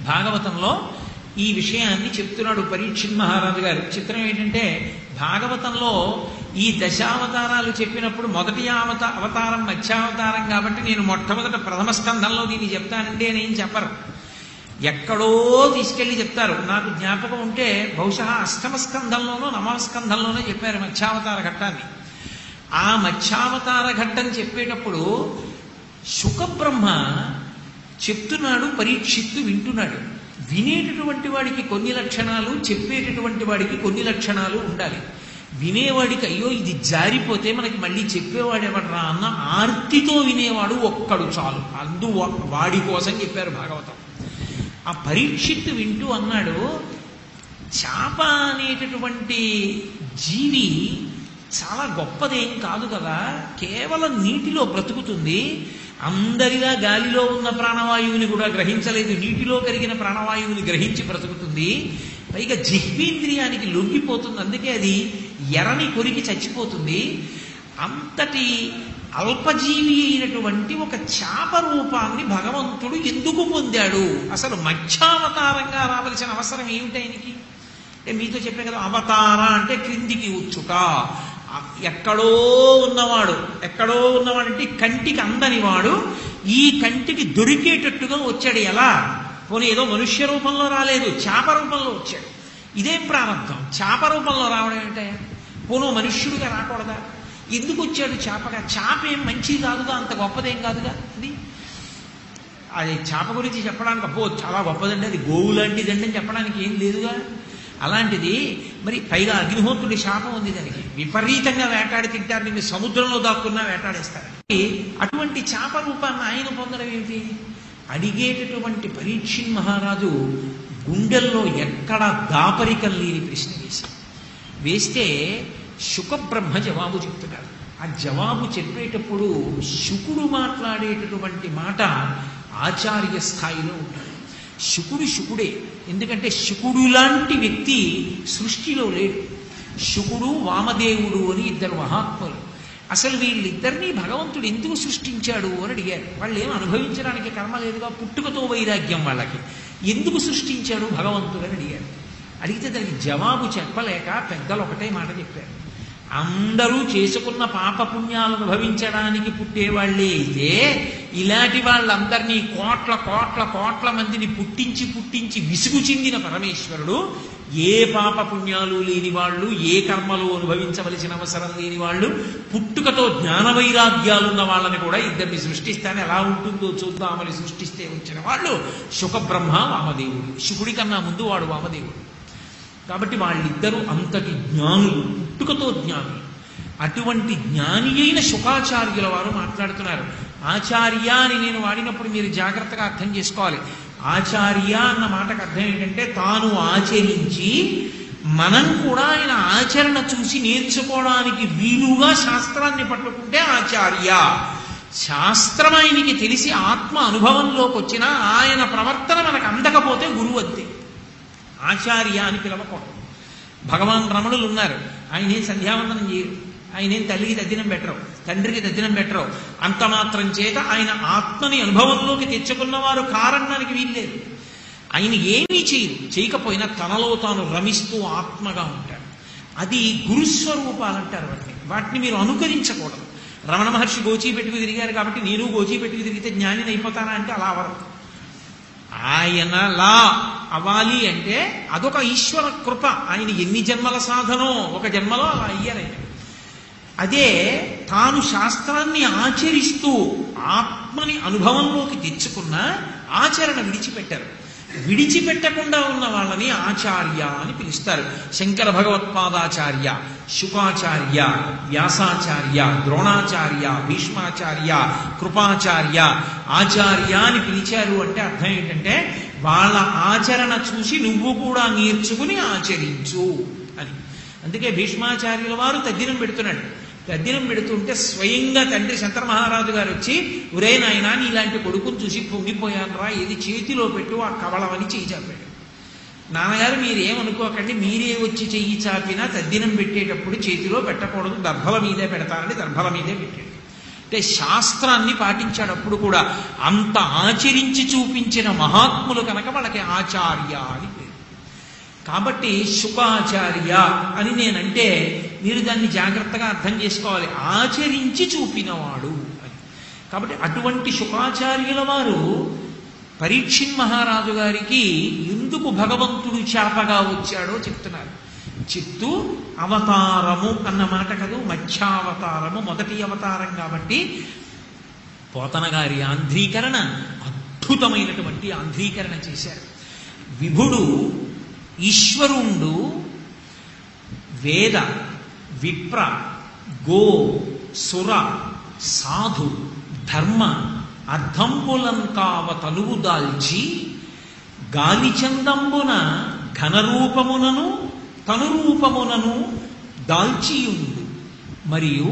భాగవతంలో ఈ విషయాన్ని చెప్తున్నాడు పరీక్షిత్ మహారాజు గారు చిత్రం ఏంటంటే భాగవతంలో ఈ దశావతారాలు చెప్పినప్పుడు మొదటి అవత అవతారం మధ్యావతారం కాబట్టి నేను మొట్టమొదట ప్రథమ స్కంధంలో దీన్ని చెప్తానంటే నేను చెప్పరు ఎక్కడో తీసుకెళ్లి చెప్తారు నాకు జ్ఞాపకం ఉంటే బహుశా అష్టమ స్కంధంలోనో నవమ స్కంధంలోనో చెప్పారు మత్స్యావతార ఘట్టాన్ని ఆ మత్స్యావతార ఘట్టం చెప్పేటప్పుడు శుకబ్రహ్మ చెప్తున్నాడు పరీక్షిత్తు వింటున్నాడు వినేటటువంటి వాడికి కొన్ని లక్షణాలు చెప్పేటటువంటి వాడికి కొన్ని లక్షణాలు ఉండాలి వినేవాడికి అయ్యో ఇది జారిపోతే మనకి మళ్ళీ చెప్పేవాడు ఎవడరా అన్న ఆర్తితో వినేవాడు ఒక్కడు చాలు అందు వాడి కోసం చెప్పారు భాగవతం ఆ పరీక్షిత్తు వింటూ అన్నాడు చాప అనేటటువంటి జీవి చాలా గొప్పదేం కాదు కదా కేవలం నీటిలో బ్రతుకుతుంది అందరిలా గాలిలో ఉన్న ప్రాణవాయువుని కూడా గ్రహించలేదు నీటిలో కరిగిన ప్రాణవాయువుని గ్రహించి బ్రతుకుతుంది పైగా జిహ్వీంద్రియానికి లొంగిపోతుంది అందుకే అది ఎరని కొరికి చచ్చిపోతుంది అంతటి అల్పజీవి అయినటువంటి ఒక చాప రూపాన్ని భగవంతుడు ఎందుకు పొందాడు అసలు మధ్యావతారంగా రావలసిన అవసరం ఏమిటి ఆయనకి అంటే మీతో చెప్పాను కదా అవతార అంటే క్రిందికి ఉచ్చుట ఎక్కడో ఉన్నవాడు ఎక్కడో ఉన్నవాడంటే కంటికి అందని వాడు ఈ కంటికి దొరికేటట్టుగా వచ్చాడు ఎలా పోనీ ఏదో మనుష్య రూపంలో రాలేదు చేప రూపంలో వచ్చాడు ఇదేం ప్రారంభం చేప రూపంలో రావడం ఏంటే పోను మనుష్యుడిగా రాకూడదా ఎందుకు వచ్చాడు చేపగా చేప ఏం మంచిది కాదుగా అంత గొప్పదేం కాదుగా అది అది చేప గురించి చెప్పడానికి అబ్బో చాలా గొప్పదండి అది గోవు లాంటిదండి అని చెప్పడానికి ఏం లేదుగా అలాంటిది మరి పైగా అగ్నిహోత్రుడి శాపం ఉంది దానికి విపరీతంగా వేటాడి తింటారు నిన్ను సముద్రంలో దాక్కున్నా వేటాడేస్తారు అటువంటి చేప రూపాన్ని ఆయన పొందడం ఏమిటి అడిగేటటువంటి పరీక్షిన్ మహారాజు గుండెల్లో ఎక్కడ దాపరికం లేని ప్రశ్న వేశారు వేస్తే శుకబ్రహ్మ జవాబు చెప్తున్నాడు ఆ జవాబు చెప్పేటప్పుడు శుకుడు మాట్లాడేటటువంటి మాట ఆచార్య స్థాయిలో ఉంటాడు శుకుడు శుకుడే ఎందుకంటే శుకుడు లాంటి వ్యక్తి సృష్టిలో లేడు శుకుడు వామదేవుడు అని ఇద్దరు మహాత్ములు అసలు వీళ్ళిద్దరినీ భగవంతుడు ఎందుకు సృష్టించాడు అని అడిగారు వాళ్ళు ఏం అనుభవించడానికి కర్మ లేదుగా పుట్టుకతో వైరాగ్యం వాళ్ళకి ఎందుకు సృష్టించాడు భగవంతుడు అని అడిగారు అడిగితే దానికి జవాబు చెప్పలేక పెద్దలు ఒకటే మాట చెప్పారు అందరూ చేసుకున్న పాపపుణ్యాలను అనుభవించడానికి పుట్టేవాళ్లే అయితే ఇలాంటి వాళ్ళందరినీ కోట్ల కోట్ల కోట్ల మందిని పుట్టించి పుట్టించి విసుగు చెందిన పరమేశ్వరుడు ఏ పాప పుణ్యాలు లేని వాళ్ళు ఏ కర్మలు అనుభవించవలసిన అవసరం లేని వాళ్ళు పుట్టుకతో జ్ఞాన వైరాగ్యాలున్న వాళ్ళని కూడా ఇద్దరిని సృష్టిస్తాను ఎలా ఉంటుందో చూద్దామని సృష్టిస్తే వచ్చిన వాళ్ళు శుకబ్రహ్మ వామదేవుడు శుకుడి కన్నా ముందు వాడు వామదేవుడు కాబట్టి వాళ్ళిద్దరూ అంతటి జ్ఞానులు పుట్టుకతో జ్ఞానులు అటువంటి జ్ఞాని అయిన శుకాచార్యుల వారు మాట్లాడుతున్నారు ఆచార్య అని నేను వాడినప్పుడు మీరు జాగ్రత్తగా అర్థం చేసుకోవాలి ఆచార్య అన్న మాటకు అర్థం ఏంటంటే తాను ఆచరించి మనం కూడా ఆయన ఆచరణ చూసి నేర్చుకోవడానికి వీలుగా శాస్త్రాన్ని పట్టుకుంటే ఆచార్య శాస్త్రం ఆయనకి తెలిసి ఆత్మ అనుభవంలోకి వచ్చినా ఆయన ప్రవర్తన మనకు అందకపోతే గురువు అంతే ఆచార్య అని పిలవకూడదు భగవాన్ రమణులు ఉన్నారు ఆయన ఏం సంధ్యావందనం చేయరు ఆయన ఏం తల్లికి దద్దినం పెట్టరు తండ్రికి దద్దినం పెట్టరు అంత మాత్రం చేత ఆయన ఆత్మని అనుభవంలోకి తెచ్చుకున్నవారు కారణానికి వీల్లేదు ఆయన ఏమీ చేయరు చేయకపోయినా తనలో తాను రమిస్తూ ఆత్మగా ఉంటాడు అది గురుస్వరూపాలు అంటారు వాటిని వాటిని మీరు అనుకరించకూడదు రమణ మహర్షి గోచీ పెట్టుకు తిరిగారు కాబట్టి నేను గోచీ పెట్టుకు తిరిగితే జ్ఞానిని అయిపోతానా అంటే అలా అవరు ఆయనలా అవ్వాలి అంటే అదొక ఈశ్వర కృప ఆయన ఎన్ని జన్మల సాధనో ఒక జన్మలో అలా అయ్యారైన అదే తాను శాస్త్రాన్ని ఆచరిస్తూ ఆత్మని అనుభవంలోకి తెచ్చుకున్న ఆచరణ విడిచిపెట్టారు విడిచిపెట్టకుండా ఉన్న వాళ్ళని ఆచార్య అని పిలుస్తారు శంకర భగవత్పాదాచార్య శుకాచార్య వ్యాసాచార్య ద్రోణాచార్య భీష్మాచార్య కృపాచార్య ఆచార్య అని పిలిచారు అంటే అర్థం ఏంటంటే వాళ్ళ ఆచరణ చూసి నువ్వు కూడా నేర్చుకుని ఆచరించు అని అందుకే భీష్మాచార్యుల వారు తద్దినం పెడుతున్నాడు తద్దినం పెడుతుంటే స్వయంగా తండ్రి శంకర మహారాజు గారు వచ్చి ఒరే నాయనా నీ ఇలాంటి కొడుకుని చూసి పొంగిపోయాను రా ఇది చేతిలో పెట్టు ఆ కవళమని చేయి చాపాడు నాన్నగారు మీరు ఏమనుకోకండి మీరే వచ్చి చెయ్యి చాపినా తద్దినం పెట్టేటప్పుడు చేతిలో పెట్టకూడదు దర్భల మీదే పెడతానని దర్భల మీదే పెట్టాడు అంటే శాస్త్రాన్ని పాటించాడు అప్పుడు కూడా అంత ఆచరించి చూపించిన మహాత్ములు కనుక వాళ్ళకి ఆచార్య అని పేరు కాబట్టి శుకాచార్య అని నేనంటే మీరు దాన్ని జాగ్రత్తగా అర్థం చేసుకోవాలి ఆచరించి చూపినవాడు అని కాబట్టి అటువంటి శుకాచార్యుల వారు పరీక్షిన్ మహారాజు గారికి ఎందుకు భగవంతుడు చేపగా వచ్చాడో చెప్తున్నారు చిత్తు అవతారము అన్న మాట కదూ మధ్యావతారము మొదటి అవతారం కాబట్టి పోతన గారి ఆంధ్రీకరణ అద్భుతమైనటువంటి ఆంధ్రీకరణ చేశారు విభుడు ఈశ్వరుండు వేద విప్ర గో సుర సాధు ధర్మ అర్థంబులంకావ తనువు దాల్చి గాలిచందంబున ఘనరూపమునను తనురూపమునను దాల్చియుండు మరియు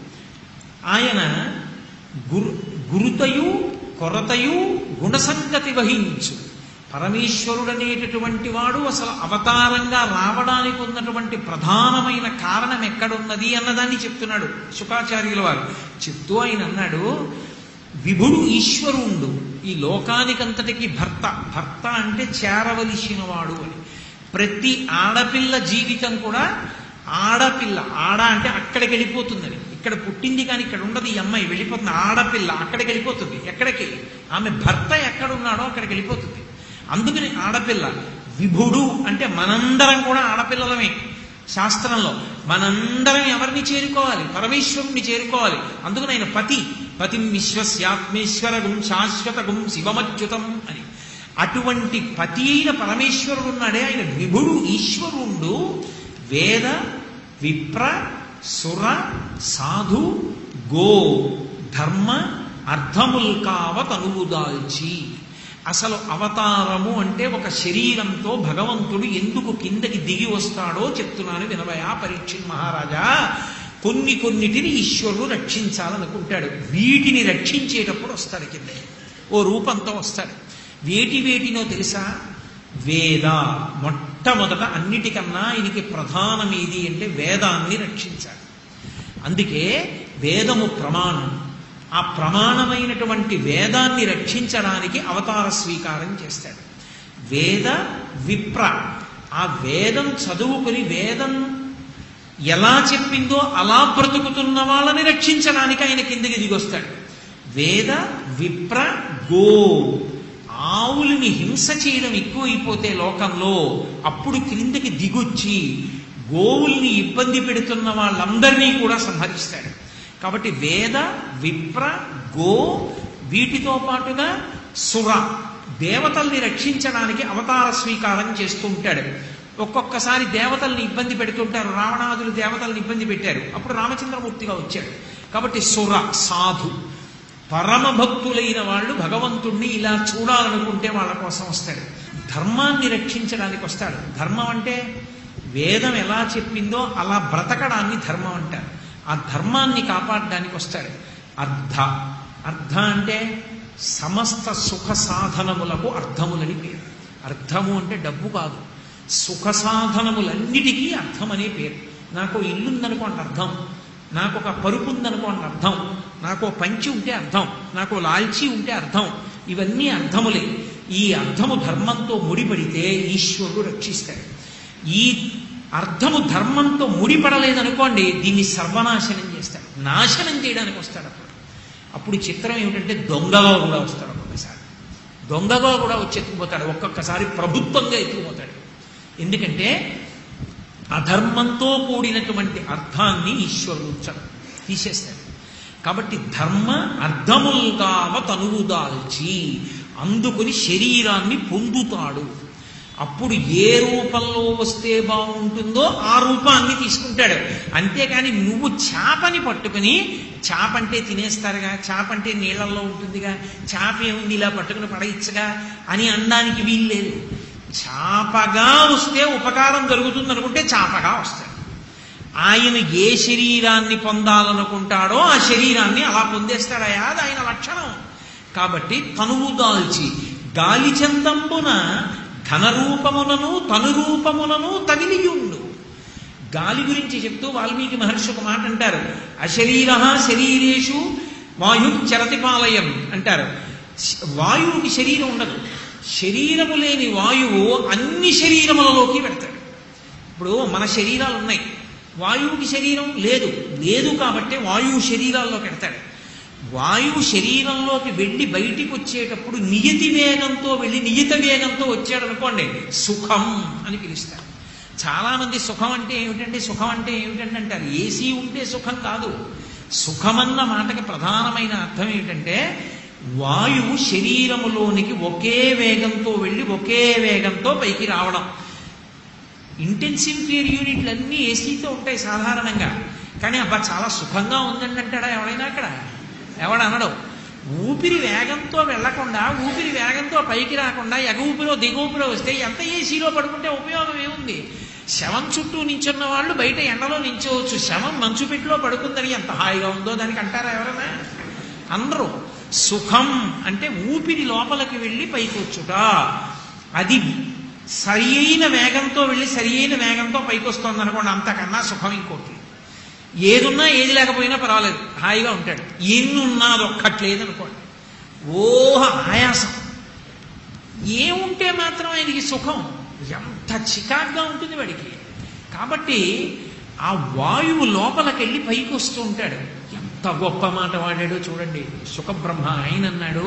ఆయన గురు గురుతయు కొరతయు గుణసంగతి వహించు పరమేశ్వరుడనేటటువంటి వాడు అసలు అవతారంగా రావడానికి ఉన్నటువంటి ప్రధానమైన కారణం ఎక్కడున్నది అన్నదాన్ని చెప్తున్నాడు శుకాచార్యుల వారు చెప్తూ ఆయన అన్నాడు విభుడు ఈశ్వరుండు ఈ లోకానికంతటికి భర్త భర్త అంటే చేరవలసిన వాడు అని ప్రతి ఆడపిల్ల జీవితం కూడా ఆడపిల్ల ఆడ అంటే అక్కడికి వెళ్ళిపోతుందని ఇక్కడ పుట్టింది కానీ ఇక్కడ ఉండదు ఈ అమ్మాయి వెళ్ళిపోతుంది ఆడపిల్ల అక్కడికి వెళ్ళిపోతుంది ఎక్కడికి ఆమె భర్త ఎక్కడున్నాడో అక్కడికి వెళ్ళిపోతుంది అందుకని ఆడపిల్ల విభుడు అంటే మనందరం కూడా ఆడపిల్లలమే శాస్త్రంలో మనందరం ఎవరిని చేరుకోవాలి పరమేశ్వరుణ్ణి చేరుకోవాలి అందుకని ఆయన పతి పతిం విశ్వస్యాత్మేశ్వరగుం శాశ్వతగుం శివమచ్యుతం అని అటువంటి పతి అయిన పరమేశ్వరుడు ఉన్నాడే ఆయన విభుడు ఈశ్వరుండు వేద విప్ర సుర సాధు గో ధర్మ అర్థముల్ కావ తనువుదాల్చి అసలు అవతారము అంటే ఒక శరీరంతో భగవంతుడు ఎందుకు కిందకి దిగి వస్తాడో చెప్తున్నాను వినవయా పరీక్ష మహారాజా కొన్ని కొన్నిటిని ఈశ్వరుడు రక్షించాలనుకుంటాడు వీటిని రక్షించేటప్పుడు వస్తాడు కిందకి ఓ రూపంతో వస్తాడు వేటి వేటినో తెలుసా వేద మొట్టమొదట అన్నిటికన్నా ఆయనకి ప్రధానమేది అంటే వేదాన్ని రక్షించాలి అందుకే వేదము ప్రమాణం ఆ ప్రమాణమైనటువంటి వేదాన్ని రక్షించడానికి అవతార స్వీకారం చేస్తాడు వేద విప్ర ఆ వేదం చదువుకుని వేదం ఎలా చెప్పిందో అలా బ్రతుకుతున్న వాళ్ళని రక్షించడానికి ఆయన కిందకి దిగొస్తాడు వేద విప్ర గో ఆవులని హింస చేయడం ఎక్కువైపోతే లోకంలో అప్పుడు క్రిందకి దిగొచ్చి గోవుల్ని ఇబ్బంది పెడుతున్న వాళ్ళందరినీ కూడా సంహరిస్తాడు కాబట్టి వేద విప్ర గో వీటితో పాటుగా సుర దేవతల్ని రక్షించడానికి అవతార స్వీకారం చేస్తూ ఉంటాడు ఒక్కొక్కసారి దేవతల్ని ఇబ్బంది పెడుతుంటారు రావణాదులు దేవతల్ని ఇబ్బంది పెట్టారు అప్పుడు రామచంద్రమూర్తిగా వచ్చాడు కాబట్టి సుర సాధు పరమ భక్తులైన వాళ్ళు భగవంతుణ్ణి ఇలా చూడాలనుకుంటే వాళ్ళ కోసం వస్తాడు ధర్మాన్ని రక్షించడానికి వస్తాడు ధర్మం అంటే వేదం ఎలా చెప్పిందో అలా బ్రతకడాన్ని ధర్మం అంటారు ఆ ధర్మాన్ని కాపాడడానికి వస్తాడు అర్ధ అర్ధ అంటే సమస్త సుఖ సాధనములకు అర్థములని పేరు అర్థము అంటే డబ్బు కాదు సుఖ సాధనములన్నిటికీ అర్థం అనే పేరు నాకు ఇల్లు ఉందనుకోండి అర్థం నాకు ఒక పరుపు ఉందనుకోండి అర్థం నాకు పంచి ఉంటే అర్థం నాకు లాల్చి ఉంటే అర్థం ఇవన్నీ అర్థములే ఈ అర్థము ధర్మంతో ముడిపడితే ఈశ్వరుడు రక్షిస్తాడు ఈ అర్థము ధర్మంతో ముడిపడలేదనుకోండి దీన్ని సర్వనాశనం చేస్తాడు నాశనం చేయడానికి వస్తాడు అప్పుడు అప్పుడు చిత్రం ఏమిటంటే దొంగగా కూడా వస్తాడు ఒక్కొక్కసారి దొంగగా కూడా వచ్చి ఎత్తుకుపోతాడు ఒక్కొక్కసారి ప్రభుత్వంగా ఎత్తుకుపోతాడు ఎందుకంటే అధర్మంతో కూడినటువంటి అర్థాన్ని ఈశ్వరుడు ఉంచడు తీసేస్తాడు కాబట్టి ధర్మ అర్థముల్గావ తనువుదాల్చి అందుకుని శరీరాన్ని పొందుతాడు అప్పుడు ఏ రూపంలో వస్తే బాగుంటుందో ఆ రూపాన్ని తీసుకుంటాడు అంతేకాని నువ్వు చేపని పట్టుకుని చేప అంటే తినేస్తారుగా చేప అంటే నీళ్ళల్లో ఉంటుందిగా చేప ఏముంది ఇలా పట్టుకుని పడేయచ్చుగా అని అనడానికి వీల్లేదు చాపగా వస్తే ఉపకారం జరుగుతుంది అనుకుంటే చాపగా వస్తాడు ఆయన ఏ శరీరాన్ని పొందాలనుకుంటాడో ఆ శరీరాన్ని అలా పొందేస్తాడయా అది ఆయన లక్షణం కాబట్టి తనువు దాల్చి గాలి చందంబున ఘనరూపములను తనురూపములను తగిలియుండు గాలి గురించి చెప్తూ వాల్మీకి మహర్షి ఒక మాట అంటారు అశరీర శరీరేషు వాయు చరతి పాలయం అంటారు వాయువుకి శరీరం ఉండదు శరీరము లేని వాయువు అన్ని శరీరములలోకి పెడతాడు ఇప్పుడు మన శరీరాలు ఉన్నాయి వాయువుకి శరీరం లేదు లేదు కాబట్టి వాయువు శరీరాల్లో పెడతాడు వాయువు శరీరంలోకి వెళ్ళి బయటికి వచ్చేటప్పుడు నియతి వేగంతో వెళ్ళి నియత వేగంతో వచ్చాడు అనుకోండి సుఖం అని పిలుస్తారు చాలా మంది సుఖం అంటే ఏమిటంటే సుఖం అంటే ఏమిటంటే అంటారు ఏసీ ఉంటే సుఖం కాదు సుఖమన్న మాటకి ప్రధానమైన అర్థం ఏమిటంటే వాయువు శరీరములోనికి ఒకే వేగంతో వెళ్ళి ఒకే వేగంతో పైకి రావడం ఇంటెన్సివ్ కేర్ యూనిట్లు అన్నీ ఏసీతో ఉంటాయి సాధారణంగా కానీ అబ్బా చాలా సుఖంగా ఉందండి అంటాడా ఎవడైనా అక్కడ ఎవడు అనడు ఊపిరి వేగంతో వెళ్లకుండా ఊపిరి వేగంతో పైకి రాకుండా ఎగ ఊపిరో దిగ ఊపిరో వస్తే ఎంత ఏసీలో పడుకుంటే ఉపయోగం ఏముంది శవం చుట్టూ నించున్న వాళ్ళు బయట ఎండలో నించోవచ్చు శవం మంచు పెట్టిలో పడుకుందని ఎంత హాయిగా ఉందో దానికి అంటారా ఎవరైనా అందరూ సుఖం అంటే ఊపిరి లోపలికి వెళ్ళి పైకి వచ్చుట అది సరి అయిన వేగంతో వెళ్ళి సరి అయిన వేగంతో పైకి వస్తుంది అనుకోండి అంతకన్నా సుఖం ఇంకోటి ఏదున్నా ఏది లేకపోయినా పర్వాలేదు హాయిగా ఉంటాడు ఎన్నున్నా అది ఒక్కట్లేదు అనుకోండి ఓహ ఆయాసం ఏముంటే మాత్రం ఆయనకి సుఖం ఎంత చికాగ్గా ఉంటుంది వాడికి కాబట్టి ఆ వాయువు లోపలికెళ్ళి పైకి వస్తూ ఉంటాడు ఎంత గొప్ప మాట వాడాడో చూడండి సుఖబ్రహ్మ ఆయన అన్నాడు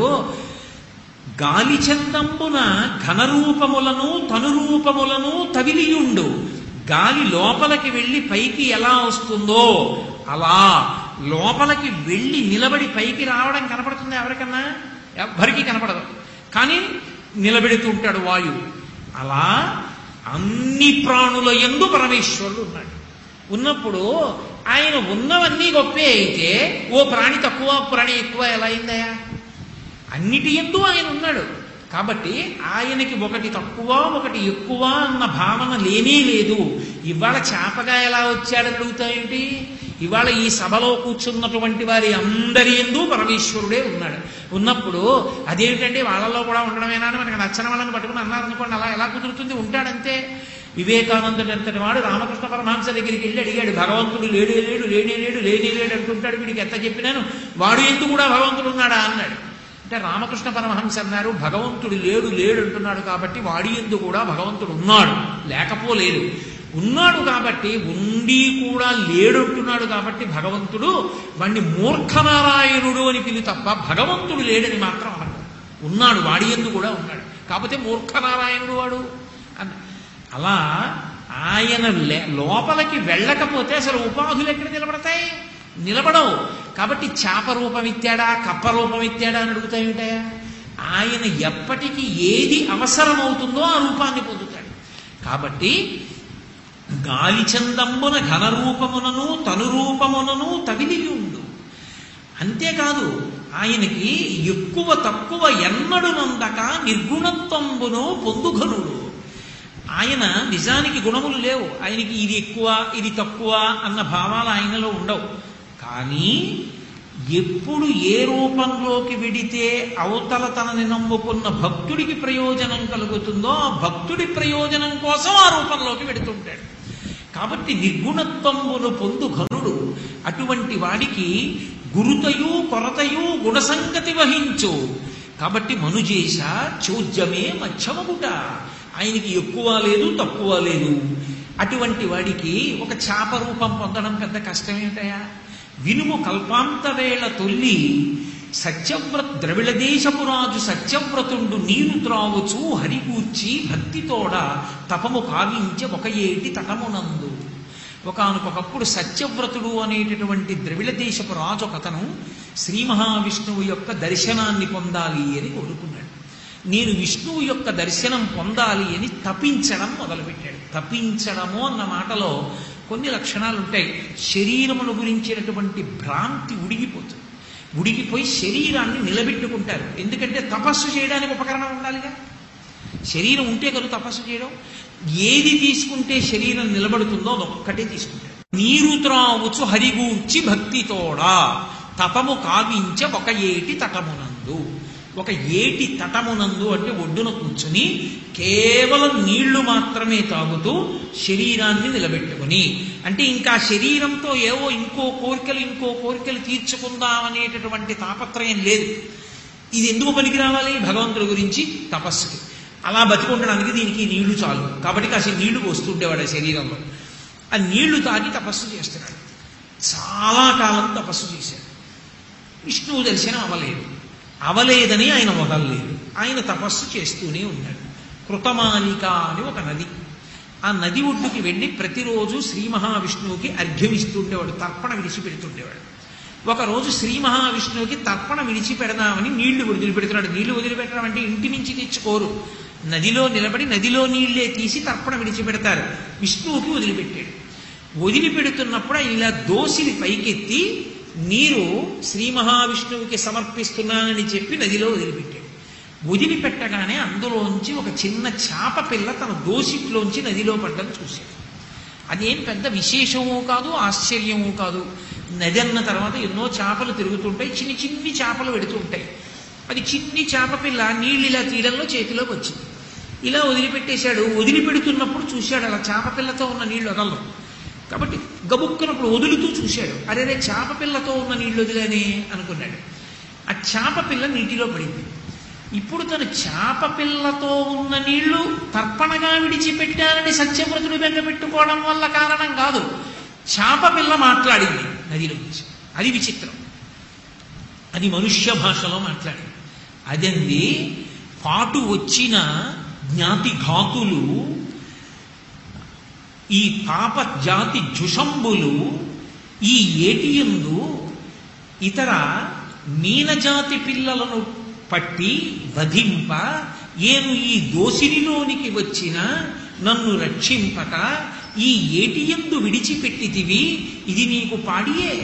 గాలి చందంబున ఘనరూపములను తనురూపములను తవిలియుండు గాలి లోపలికి వెళ్ళి పైకి ఎలా వస్తుందో అలా లోపలికి వెళ్ళి నిలబడి పైకి రావడం కనపడుతుంది ఎవరికన్నా ఎవ్వరికి కనపడదు కానీ నిలబెడుతూ ఉంటాడు వాయువు అలా అన్ని ప్రాణుల ఎందు పరమేశ్వరుడు ఉన్నాడు ఉన్నప్పుడు ఆయన ఉన్నవన్నీ గొప్పే అయితే ఓ ప్రాణి తక్కువ ప్రాణి ఎక్కువ ఎలా అయిందయా అన్నిటి ఎందు ఆయన ఉన్నాడు కాబట్టి ఆయనకి ఒకటి తక్కువ ఒకటి ఎక్కువ అన్న భావన లేనే లేదు ఇవాళ చేపగా ఎలా వచ్చాడని అడుగుతాయేంటి ఇవాళ ఈ సభలో కూర్చున్నటువంటి వారి అందరి ఎందు పరమేశ్వరుడే ఉన్నాడు ఉన్నప్పుడు అదేమిటంటే వాళ్ళలో కూడా ఉండడమేనా అని మనకి నచ్చని వాళ్ళని పట్టుకుని అన్నారనుకోండి అలా ఎలా కుదురుతుంది ఉంటాడంతే వివేకానందుడు అంతటి వాడు రామకృష్ణ పరమహంస దగ్గరికి వెళ్ళి అడిగాడు భగవంతుడు లేడే లేడు లేనే లేడు లేనే లేడు అంటుంటాడు వీడికి ఎంత చెప్పినాను వాడు ఎందుకు కూడా భగవంతుడు ఉన్నాడా అన్నాడు అంటే రామకృష్ణ పరమహంస అన్నారు భగవంతుడు లేడు లేడు అంటున్నాడు కాబట్టి వాడి ఎందు కూడా భగవంతుడు ఉన్నాడు లేకపోలేదు ఉన్నాడు కాబట్టి ఉండి కూడా లేడు అంటున్నాడు కాబట్టి భగవంతుడు వాణ్ణి మూర్ఖనారాయణుడు అని పిలు తప్ప భగవంతుడు లేడని మాత్రం అనడు ఉన్నాడు వాడి ఎందు కూడా ఉన్నాడు కాకపోతే మూర్ఖనారాయణుడు వాడు అన్న అలా ఆయన లే- లోపలికి వెళ్ళకపోతే అసలు ఉపాధులు ఎక్కడ నిలబడతాయి నిలబడవు కాబట్టి చేప రూపం ఇచ్చాడా కప్ప రూపం ఇచ్చాడా అని అడుగుతాయేమిటయా ఆయన ఎప్పటికీ ఏది అవసరమవుతుందో ఆ రూపాన్ని పొందుతాడు కాబట్టి గాలిచందంబున ఘనరూపమునను తనురూపమునను తవిలియుండు అంతేకాదు ఆయనకి ఎక్కువ తక్కువ ఎన్నడు నందక నిర్గుణత్వంబును పొందుఘనుడు ఆయన నిజానికి గుణములు లేవు ఆయనకి ఇది ఎక్కువ ఇది తక్కువ అన్న భావాలు ఆయనలో ఉండవు కానీ ఎప్పుడు ఏ రూపంలోకి విడితే అవతల తనని నమ్ముకున్న భక్తుడికి ప్రయోజనం కలుగుతుందో ఆ భక్తుడి ప్రయోజనం కోసం ఆ రూపంలోకి వెడుతుంటాడు కాబట్టి నిర్గుణత్వమును పొందు ఘనుడు అటువంటి వాడికి గురుతయు కొరతయు గుణసంగతి వహించు కాబట్టి మనుజేష చోద్యమే మధ్యమగుట ఆయనకి ఎక్కువ లేదు తక్కువ లేదు అటువంటి వాడికి ఒక చాప రూపం పొందడం పెద్ద కష్టమేమిటయా వినుము కల్పాంత వేళ తొల్లి సత్యవ్రత ద్రవిళ దేశపురాజు సత్యవ్రతుండు నీరు త్రావుచు హరికూర్చి భక్తితోడ తపము కావించే ఒక ఏటి తటమునందు ఒకనకొకప్పుడు సత్యవ్రతుడు అనేటటువంటి ద్రవిళ దేశపు రాజు ఒకతను శ్రీ మహావిష్ణువు యొక్క దర్శనాన్ని పొందాలి అని కోరుకున్నాడు నేను విష్ణువు యొక్క దర్శనం పొందాలి అని తపించడం మొదలుపెట్టాడు తపించడము అన్న మాటలో కొన్ని లక్షణాలు ఉంటాయి శరీరమును గురించినటువంటి భ్రాంతి ఉడిగిపోతుంది ఉడిగిపోయి శరీరాన్ని నిలబెట్టుకుంటారు ఎందుకంటే తపస్సు చేయడానికి ఉపకరణం ఉండాలిగా శరీరం ఉంటే కదా తపస్సు చేయడం ఏది తీసుకుంటే శరీరం నిలబడుతుందో అదొక్కటే తీసుకుంటాడు నీరు త్రావుచు హరిగూర్చి భక్తితోడా తపము కావించ ఒక ఏటి తటమునందు ఒక ఏటి తటమునందు అంటే ఒడ్డున కూర్చుని కేవలం నీళ్లు మాత్రమే తాగుతూ శరీరాన్ని నిలబెట్టుకుని అంటే ఇంకా శరీరంతో ఏవో ఇంకో కోరికలు ఇంకో కోరికలు తీర్చుకుందామనేటటువంటి తాపత్రయం లేదు ఇది ఎందుకు పనికి రావాలి భగవంతుడి గురించి తపస్సుకి అలా బతికుండడానికి దీనికి నీళ్లు చాలు కాబట్టి కాసి నీళ్లు పోస్తుండేవాడు ఆ శరీరంలో ఆ నీళ్లు తాగి తపస్సు చేస్తున్నాడు చాలా కాలం తపస్సు చేశాడు విష్ణువు దర్శనం అవ్వలేదు అవలేదని ఆయన వదలలేదు ఆయన తపస్సు చేస్తూనే ఉన్నాడు కృతమాలిక అని ఒక నది ఆ నది ఒడ్డుకి వెళ్ళి ప్రతిరోజు శ్రీ మహావిష్ణువుకి అర్ఘ్యం ఇస్తుండేవాడు తర్పణ విడిచిపెడుతుండేవాడు ఒకరోజు శ్రీ మహావిష్ణువుకి తర్పణ విడిచిపెడదామని నీళ్లు వదిలిపెడుతున్నాడు నీళ్లు వదిలిపెట్టడం అంటే ఇంటి నుంచి తెచ్చుకోరు నదిలో నిలబడి నదిలో నీళ్లే తీసి తర్పణ విడిచిపెడతారు విష్ణువుకి వదిలిపెట్టాడు వదిలిపెడుతున్నప్పుడు ఆయన ఇలా దోసిని పైకెత్తి నీరు శ్రీ మహావిష్ణువుకి సమర్పిస్తున్నానని చెప్పి నదిలో వదిలిపెట్టాడు వదిలిపెట్టగానే అందులోంచి ఒక చిన్న చాప పిల్ల తన దోసిట్లోంచి నదిలో పడ్డం చూశాడు అదేం పెద్ద విశేషము కాదు ఆశ్చర్యము కాదు నది అన్న తర్వాత ఎన్నో చేపలు తిరుగుతుంటాయి చిన్ని చిన్ని చేపలు పెడుతుంటాయి అది చిన్ని చేప పిల్ల నీళ్ళు ఇలా తీయడంలో చేతిలోకి వచ్చింది ఇలా వదిలిపెట్టేశాడు వదిలిపెడుతున్నప్పుడు చూశాడు అలా చేప పిల్లతో ఉన్న నీళ్లు వదలరు కాబట్టి గబుక్కునప్పుడు వదులుతూ చూశాడు అరే రే చేప పిల్లతో ఉన్న నీళ్లు వదిలేనే అనుకున్నాడు ఆ చేప పిల్ల నీటిలో పడింది ఇప్పుడు తను చేప పిల్లతో ఉన్న నీళ్లు తర్పణగా విడిచిపెట్టారని సత్యవ్రతుడు బెంగ పెట్టుకోవడం వల్ల కారణం కాదు చేప పిల్ల మాట్లాడింది నదిలో నుంచి అది విచిత్రం అది మనుష్య భాషలో మాట్లాడింది అదంది పాటు వచ్చిన జ్ఞాతి ఘాతులు ఈ పాప జాతి జుషంబులు ఈ ఏటియందు ఇతర మీనజాతి పిల్లలను పట్టి వధింప ఏను ఈ దోసిరిలోనికి వచ్చిన నన్ను రక్షింపక ఈ ఏటియందు విడిచిపెట్టితివి ఇది నీకు పాడియే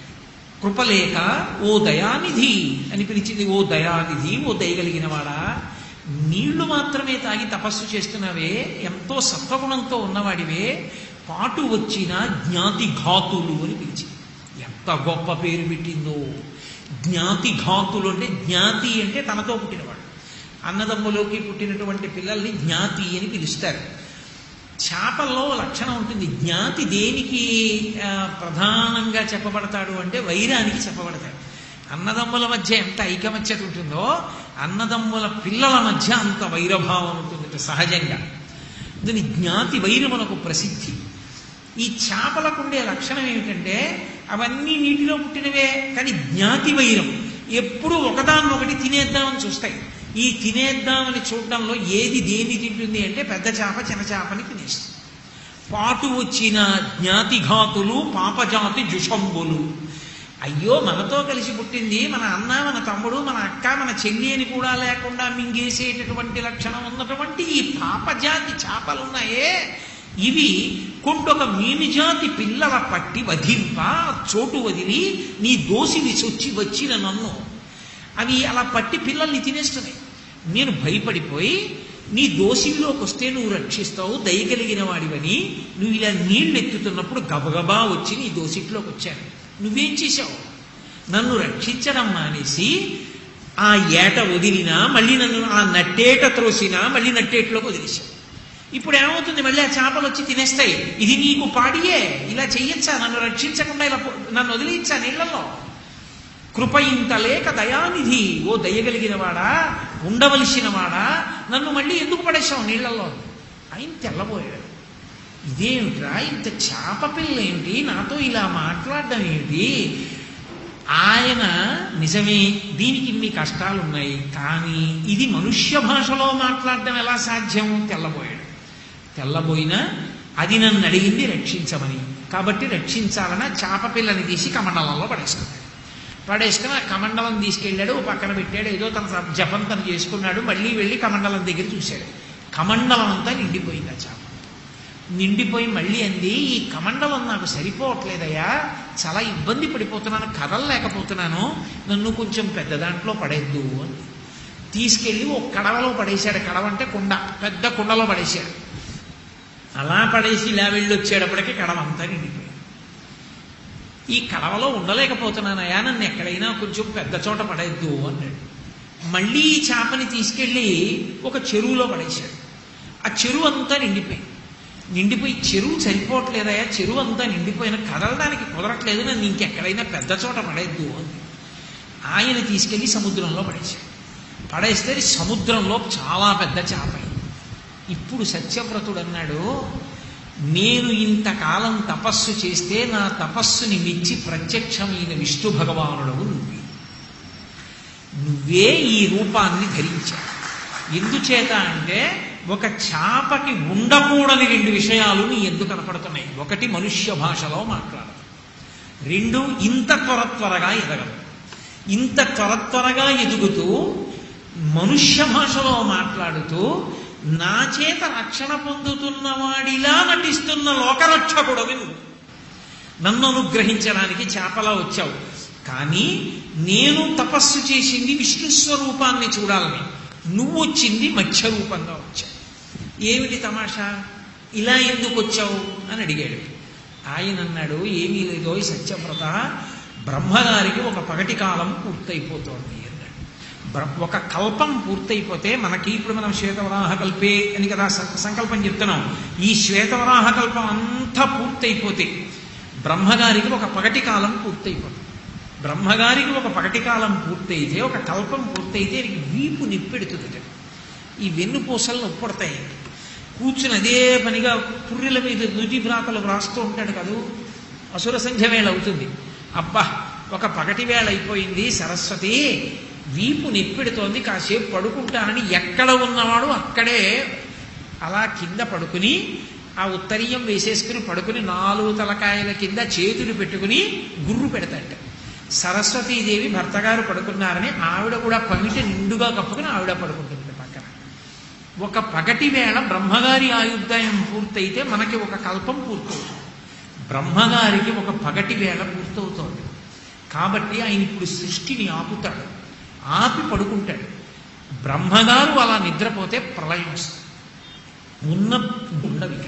కృపలేక ఓ దయానిధి అని పిలిచింది ఓ దయానిధి ఓ దయగలిగిన వాడా నీళ్లు మాత్రమే తాగి తపస్సు చేస్తున్నావే ఎంతో సత్వగుణంతో ఉన్నవాడివే పాటు వచ్చిన జ్ఞాతి ఘాతులు అని పిలిచింది ఎంత గొప్ప పేరు పెట్టిందో జ్ఞాతి ఘాతులు అంటే జ్ఞాతి అంటే తనతో పుట్టినవాడు అన్నదమ్ములోకి పుట్టినటువంటి పిల్లల్ని జ్ఞాతి అని పిలుస్తారు చేపల్లో లక్షణం ఉంటుంది జ్ఞాతి దేనికి ఆ, ప్రధానంగా చెప్పబడతాడు అంటే వైరానికి చెప్పబడతాడు అన్నదమ్ముల మధ్య ఎంత ఐకమత్యత ఉంటుందో అన్నదమ్ముల పిల్లల మధ్య అంత వైరభావం ఉంటుంది సహజంగా దీని జ్ఞాతి వైరమునకు ప్రసిద్ధి ఈ చేపలకు ఉండే లక్షణం ఏమిటంటే అవన్నీ నీటిలో పుట్టినవే కానీ జ్ఞాతి వైరం ఎప్పుడు ఒకదాన్నొకటి తినేద్దామని చూస్తాయి ఈ తినేద్దామని చూడడంలో ఏది దేన్ని తింటుంది అంటే పెద్ద చేప చిన్న చేపని తినేస్తుంది పాటు వచ్చిన జ్ఞాతిఘాతులు పాపజాతి జుషంబులు అయ్యో మనతో కలిసి పుట్టింది మన అన్న మన తమ్ముడు మన అక్క మన చెల్లి అని కూడా లేకుండా మింగేసేటటువంటి లక్షణం ఉన్నటువంటి ఈ పాపజాతి చేపలున్నాయే ఇవి కొండొక మీనిజాతి పిల్లల పట్టి వధింప చోటు వదిలి నీ దోసిని చొచ్చి వచ్చిన నన్ను అవి అలా పట్టి పిల్లల్ని తినేస్తున్నాయి నేను భయపడిపోయి నీ దోషిలోకి వస్తే నువ్వు రక్షిస్తావు దయగలిగిన వాడివని నువ్వు ఇలా నీళ్లు ఎత్తుతున్నప్పుడు గబగబా వచ్చి నీ దోసిట్లోకి వచ్చాను నువ్వేం చేశావు నన్ను రక్షించడం మానేసి ఆ ఏట వదిలినా మళ్ళీ నన్ను ఆ నట్టేట త్రోసినా మళ్ళీ నట్టేటలోకి వదిలేశావు ఇప్పుడు ఏమవుతుంది మళ్ళీ ఆ చేపలు వచ్చి తినేస్తాయి ఇది నీకు పాడియే ఇలా చెయ్యొచ్చా నన్ను రక్షించకుండా ఇలా పో- నన్ను వదిలించా నీళ్లలో కృప ఇంత లేక దయానిధి ఓ దయగలిగిన వాడా ఉండవలసిన వాడా నన్ను మళ్ళీ ఎందుకు పడేశావు నీళ్లలో ఆయన తెల్లబోయాడు ఇదేమిట్రా ఇంత చేప పిల్ల ఏంటి నాతో ఇలా మాట్లాడడం ఏంటి ఆయన నిజమే దీనికి ఇన్ని కష్టాలు ఉన్నాయి కానీ ఇది మనుష్య భాషలో మాట్లాడడం ఎలా సాధ్యం తెల్లబోయాడు తెల్లబోయినా అది నన్ను అడిగింది రక్షించమని కాబట్టి రక్షించాలని చేప పిల్లని తీసి కమండలంలో పడేసుకున్నాడు పడేసుకుని ఆ కమండలం తీసుకెళ్ళాడు ఓ పక్కన పెట్టాడు ఏదో తన స- జపం తను చేసుకున్నాడు మళ్ళీ వెళ్ళి కమండలం దగ్గర చూశాడు కమండలం అంతా నిండిపోయింది ఆ చేప నిండిపోయి మళ్ళీ అంది ఈ కమండలం నాకు సరిపోవట్లేదయ్యా చాలా ఇబ్బంది పడిపోతున్నాను కదలలేకపోతున్నాను నన్ను కొంచెం పెద్ద దాంట్లో పడేద్దు అని తీసుకెళ్ళి ఓ కడవలో పడేశాడు కడవ అంటే కుండ పెద్ద కుండలో పడేశాడు అలా పడేసి ఇలా వెళ్ళి వచ్చేటప్పటికి కడవ అంతా నిండిపోయింది ఈ కడవలో ఉండలేకపోతున్నానయ్యా నన్ను ఎక్కడైనా కొంచెం పెద్ద చోట పడేద్దు అన్నాడు మళ్ళీ ఈ చేపని తీసుకెళ్ళి ఒక చెరువులో పడేశాడు ఆ చెరువు అంతా నిండిపోయింది నిండిపోయి చెరువు సరిపోవట్లేదయా చెరువు అంతా నిండిపోయిన కదలడానికి కుదరట్లేదు నన్ను ఇంకెక్కడైనా పెద్ద చోట పడేద్దు అని ఆయన తీసుకెళ్ళి సముద్రంలో పడేశాడు పడేస్తే అది సముద్రంలో చాలా పెద్ద చేప అయింది. ఇప్పుడు సత్యవ్రతుడు అన్నాడు నేను ఇంతకాలం తపస్సు చేస్తే నా తపస్సుని మెచ్చి ప్రత్యక్షమైన విష్ణు భగవానుడవు నువ్వే నువ్వే ఈ రూపాన్ని ధరించావు ఎందుచేత అంటే ఒక చాపకి ఉండకూడని రెండు విషయాలు నీ ఎందుకు కనపడుతున్నాయి ఒకటి మనుష్య భాషలో మాట్లాడదు రెండు ఇంత త్వర త్వరగా ఎదగదు ఇంత త్వర త్వరగా ఎదుగుతూ మనుష్య భాషలో మాట్లాడుతూ నా చేత రక్షణ పొందుతున్న వాడిలా నటిస్తున్న లోకరక్షకుడవి నువ్వు నన్ను అనుగ్రహించడానికి చేపలా వచ్చావు కానీ నేను తపస్సు చేసింది విష్ణు స్వరూపాన్ని చూడాలని నువ్వు వచ్చింది మత్స్య రూపంగా వచ్చావు ఏమిటి తమాషా ఇలా ఎందుకు వచ్చావు అని అడిగాడు ఆయన అన్నాడు ఏమీ లేదో ఈ సత్యవ్రత బ్రహ్మగారికి ఒక పగటి కాలం పూర్తయిపోతోంది అన్నాడు బ్ర- ఒక కల్పం పూర్తయిపోతే మనకి ఇప్పుడు మనం శ్వేతవరాహ కల్పే అని కదా సం- సంకల్పం చెప్తున్నాం ఈ శ్వేతవరాహ కల్పం అంతా పూర్తయిపోతే బ్రహ్మగారికి ఒక పగటి కాలం పూర్తయిపోతుంది బ్రహ్మగారికి ఒక పగటి కాలం పూర్తయితే ఒక కల్పం పూర్తయితే ఆయనకి వీపు నిప్పెడుతుంది ఈ వెన్నుపూసలు నొప్పుడతాయి కూర్చుని అదే పనిగా పుర్రెల మీద నుటి వ్రాతలు వ్రాస్తూ ఉంటాడు కదూ అసుర సంధ్య వేళ అవుతుంది అబ్బా ఒక పగటి వేళ అయిపోయింది సరస్వతి వీపు నెప్పెడుతోంది కాసేపు పడుకుంటానని ఎక్కడ ఉన్నవాడు అక్కడే అలా కింద పడుకుని ఆ ఉత్తరీయం వేసేసుకుని పడుకుని నాలుగు తలకాయల కింద చేతులు పెట్టుకుని గుర్రు పెడతాట సరస్వతీదేవి భర్త గారు పడుకున్నారని ఆవిడ కూడా పమిట నిండుగా కప్పుకుని ఆవిడ పడుకుంటుంది పక్కన ఒక పగటి వేళ బ్రహ్మగారి ఆయుర్దాయం పూర్తయితే మనకి ఒక కల్పం పూర్తవుతుంది బ్రహ్మగారికి ఒక పగటి వేళ పూర్తవుతోంది కాబట్టి ఆయన ఇప్పుడు సృష్టిని ఆపుతాడు ఆపి పడుకుంటాడు బ్రహ్మగారు అలా నిద్రపోతే ప్రళయం వస్తుంది ఉన్న ఉండవిక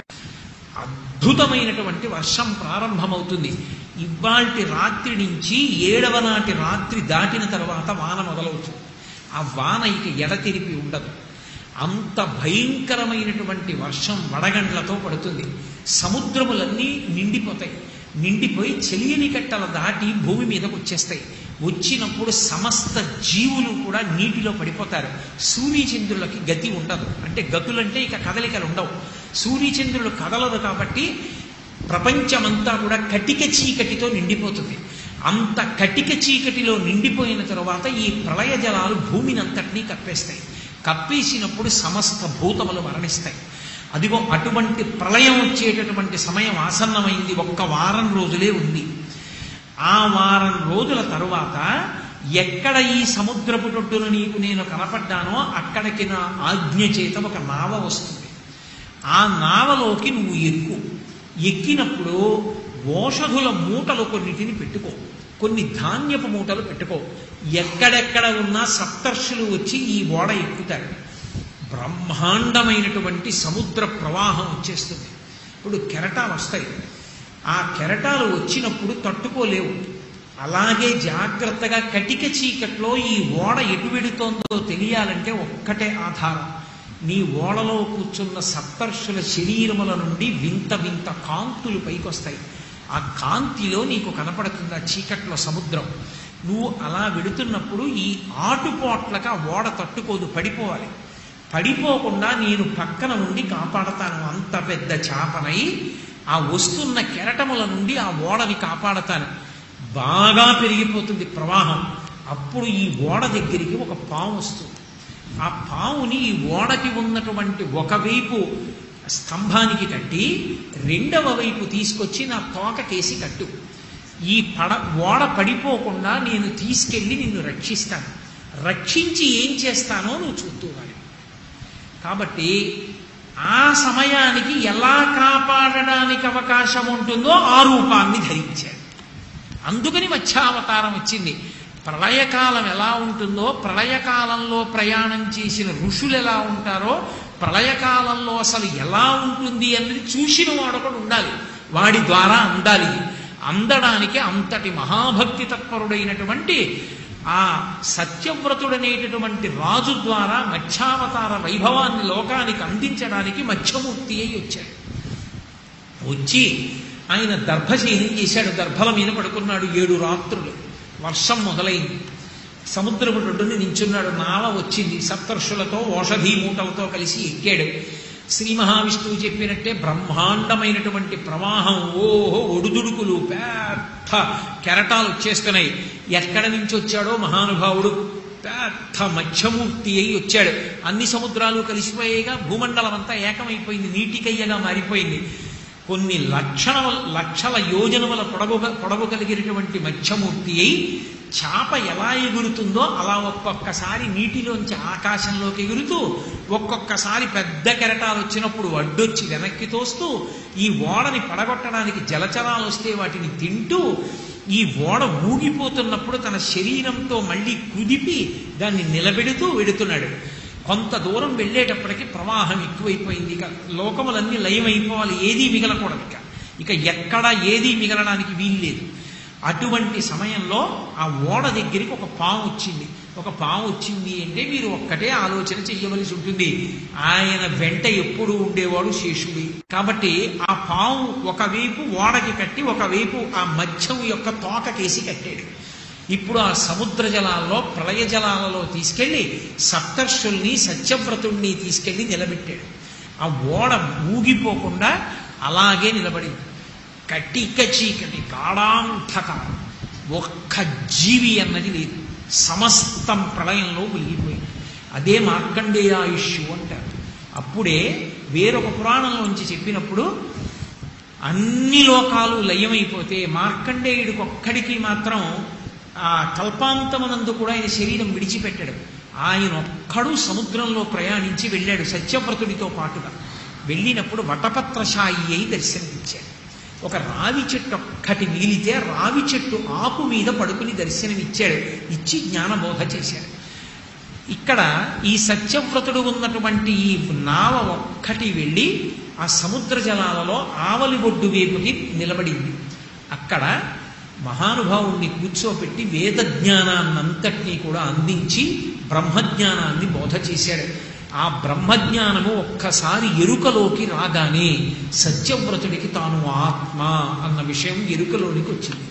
అద్భుతమైనటువంటి వర్షం ప్రారంభమవుతుంది ఇవాల్టి రాత్రి నుంచి ఏడవ నాటి రాత్రి దాటిన తర్వాత వాన మొదలవుతుంది ఆ వాన ఇక ఎడతెరిపి ఉండదు అంత భయంకరమైనటువంటి వర్షం వడగండ్లతో పడుతుంది సముద్రములన్నీ నిండిపోతాయి నిండిపోయి చెలియని కట్టల దాటి భూమి మీదకు వచ్చేస్తాయి వచ్చినప్పుడు సమస్త జీవులు కూడా నీటిలో పడిపోతారు సూర్యచంద్రులకి గతి ఉండదు అంటే గతులంటే ఇక కదలికలు ఉండవు సూర్యచంద్రులు కదలరు కాబట్టి ప్రపంచమంతా కూడా కటిక చీకటితో నిండిపోతుంది అంత కటిక చీకటిలో నిండిపోయిన తరువాత ఈ ప్రళయ జలాలు భూమిని అంతటినీ కప్పేస్తాయి కప్పేసినప్పుడు సమస్త భూతములు మరణిస్తాయి అదిగో అటువంటి ప్రళయం వచ్చేటటువంటి సమయం ఆసన్నమైంది ఒక్క వారం రోజులే ఉంది ఆ వారం రోజుల తరువాత ఎక్కడ ఈ సముద్రపు టొట్టున నీకు నేను కనపడ్డానో అక్కడికి నా ఆజ్ఞ చేత ఒక నావ వస్తుంది ఆ నావలోకి నువ్వు ఎక్కు ఎక్కినప్పుడు ఓషధుల మూటలు కొన్నిటిని పెట్టుకో కొన్ని ధాన్యపు మూటలు పెట్టుకో ఎక్కడెక్కడ ఉన్నా సప్తర్షులు వచ్చి ఈ ఓడ ఎక్కుతారు బ్రహ్మాండమైనటువంటి సముద్ర ప్రవాహం వచ్చేస్తుంది ఇప్పుడు కెరటాలు వస్తాయి ఆ కెరటాలు వచ్చినప్పుడు తట్టుకోలేవు అలాగే జాగ్రత్తగా కటిక చీకట్లో ఈ ఓడ ఎటు వెడుతోందో తెలియాలంటే ఒక్కటే ఆధారం నీ ఓడలో కూర్చున్న సప్తర్షుల శరీరముల నుండి వింత వింత కాంతులు పైకొస్తాయి ఆ కాంతిలో నీకు కనపడుతుంది ఆ చీకట్లో సముద్రం నువ్వు అలా వెడుతున్నప్పుడు ఈ ఆటుపోట్లక ఆ ఓడ తట్టుకోదు పడిపోవాలి పడిపోకుండా నేను పక్కన ఉండి కాపాడతాను అంత పెద్ద చాపనై ఆ వస్తున్న కెరటముల నుండి ఆ ఓడని కాపాడతాను బాగా పెరిగిపోతుంది ప్రవాహం అప్పుడు ఈ ఓడ దగ్గరికి ఒక పాము వస్తుంది ఆ పావుని ఈ ఓడకి ఉన్నటువంటి ఒకవైపు స్తంభానికి కట్టి రెండవ వైపు తీసుకొచ్చి నా తోకకేసి కట్టు ఈ పడ ఓడ పడిపోకుండా నేను తీసుకెళ్ళి నిన్ను రక్షిస్తాను రక్షించి ఏం చేస్తానో నువ్వు చూస్తూ ఉండాలి కాబట్టి ఆ సమయానికి ఎలా కాపాడడానికి అవకాశం ఉంటుందో ఆ రూపాన్ని ధరించాడు అందుకని మత్స్యావతారం వచ్చింది ప్రళయకాలం ఎలా ఉంటుందో ప్రళయకాలంలో ప్రయాణం చేసిన ఋషులు ఎలా ఉంటారో ప్రళయకాలంలో అసలు ఎలా ఉంటుంది అన్నది చూసిన వాడు ఒకడు ఉండాలి వాడి ద్వారా అందాలి అందడానికి అంతటి మహాభక్తి తత్పరుడైనటువంటి ఆ సత్యవ్రతుడనేటటువంటి రాజు ద్వారా మత్స్యావతార వైభవాన్ని లోకానికి అందించడానికి మత్స్యమూర్తి అయి వచ్చాడు వచ్చి ఆయన దర్భశయనం చేశాడు దర్భల మీద పడుకున్నాడు ఏడు రాత్రులు వర్షం మొదలైంది సముద్రపు ఒడ్డుని నించున్నాడు నావ వచ్చింది సప్తర్షులతో ఓషధీ మూటలతో కలిసి ఎక్కాడు శ్రీ మహావిష్ణువు చెప్పినట్టే బ్రహ్మాండమైనటువంటి ప్రవాహం ఓహో ఒడుదుడుకులు పెద్ద కెరటాలు వచ్చేస్తున్నాయి ఎక్కడి నుంచి వచ్చాడో మహానుభావుడు పెద్ద మత్స్యమూర్తి అయి వచ్చాడు అన్ని సముద్రాలు కలిసిపోయేగా భూమండలం అంతా ఏకమైపోయింది నీటికయ్యగా మారిపోయింది కొన్ని లక్షణ లక్షల యోజనముల పొడవు పొడవు కలిగినటువంటి మత్స్యమూర్తి అయి చాప ఎలా ఎగురుతుందో అలా ఒక్కొక్కసారి నీటిలోంచి ఆకాశంలోకి ఎగురుతూ ఒక్కొక్కసారి పెద్ద కెరటాలు వచ్చినప్పుడు అడ్డొచ్చి వెనక్కి తోస్తూ ఈ ఓడని పడగొట్టడానికి జలచరాలు వస్తే వాటిని తింటూ ఈ ఓడ ఊగిపోతున్నప్పుడు తన శరీరంతో మళ్ళీ కుదిపి దాన్ని నిలబెడుతూ వెడుతున్నాడు కొంత దూరం వెళ్ళేటప్పటికి ప్రవాహం ఎక్కువైపోయింది ఇక లోకములన్నీ లయమైపోవాలి ఏదీ మిగలకూడదు ఇక ఇక ఎక్కడ ఏదీ మిగలడానికి వీల్లేదు అటువంటి సమయంలో ఆ ఓడ దగ్గరికి ఒక పాము వచ్చింది ఒక పాము వచ్చింది అంటే మీరు ఒక్కటే ఆలోచన చెయ్యవలసి ఉంటుంది ఆయన వెంట ఎప్పుడు ఉండేవాడు శేషుడి కాబట్టి ఆ పాము ఒకవైపు ఓడకి కట్టి ఒకవైపు ఆ మత్స్యం యొక్క తోకకేసి కట్టాడు ఇప్పుడు ఆ సముద్ర జలాల్లో ప్రళయ జలాలలో తీసుకెళ్లి సప్తర్షుల్ని సత్యవ్రతుణ్ణి తీసుకెళ్లి నిలబెట్టాడు ఆ ఓడ ఊగిపోకుండా అలాగే నిలబడింది కటిక చీకటి గాఢాంధకారం ఒక్క జీవి అన్నది లేదు సమస్తం ప్రళయంలో మునిగిపోయింది అదే మార్కండేయాయుష్యు అంటారు అప్పుడే వేరొక పురాణంలోంచి చెప్పినప్పుడు అన్ని లోకాలు లయమైపోతే మార్కండేయుడికి ఒక్కడికి మాత్రం ఆ కల్పాంతమనందు కూడా ఆయన శరీరం విడిచిపెట్టాడు ఆయన ఒక్కడు సముద్రంలో ప్రయాణించి వెళ్ళాడు సత్యవ్రతుడితో పాటుగా వెళ్ళినప్పుడు వటపత్రశాయి అయి దర్శనమిచ్చాడు ఒక రావి చెట్టు ఒక్కటి మిగిలితే రావి చెట్టు ఆకు మీద పడుకుని దర్శనమిచ్చాడు ఇచ్చి జ్ఞానబోధ చేశాడు ఇక్కడ ఈ సత్యవ్రతుడు ఉన్నటువంటి ఈ నావ ఒక్కటి వెళ్ళి ఆ సముద్ర జలాలలో ఆవలి ఒడ్డు వైపుకి నిలబడింది అక్కడ మహానుభావుణ్ణి కూర్చోపెట్టి వేద జ్ఞానాన్నంతటినీ కూడా అందించి బ్రహ్మజ్ఞానాన్ని బోధ చేశాడు ఆ బ్రహ్మజ్ఞానము ఒక్కసారి ఎరుకలోకి రాగానే సత్యవ్రతుడికి తాను ఆత్మ అన్న విషయం ఎరుకలోనికి వచ్చింది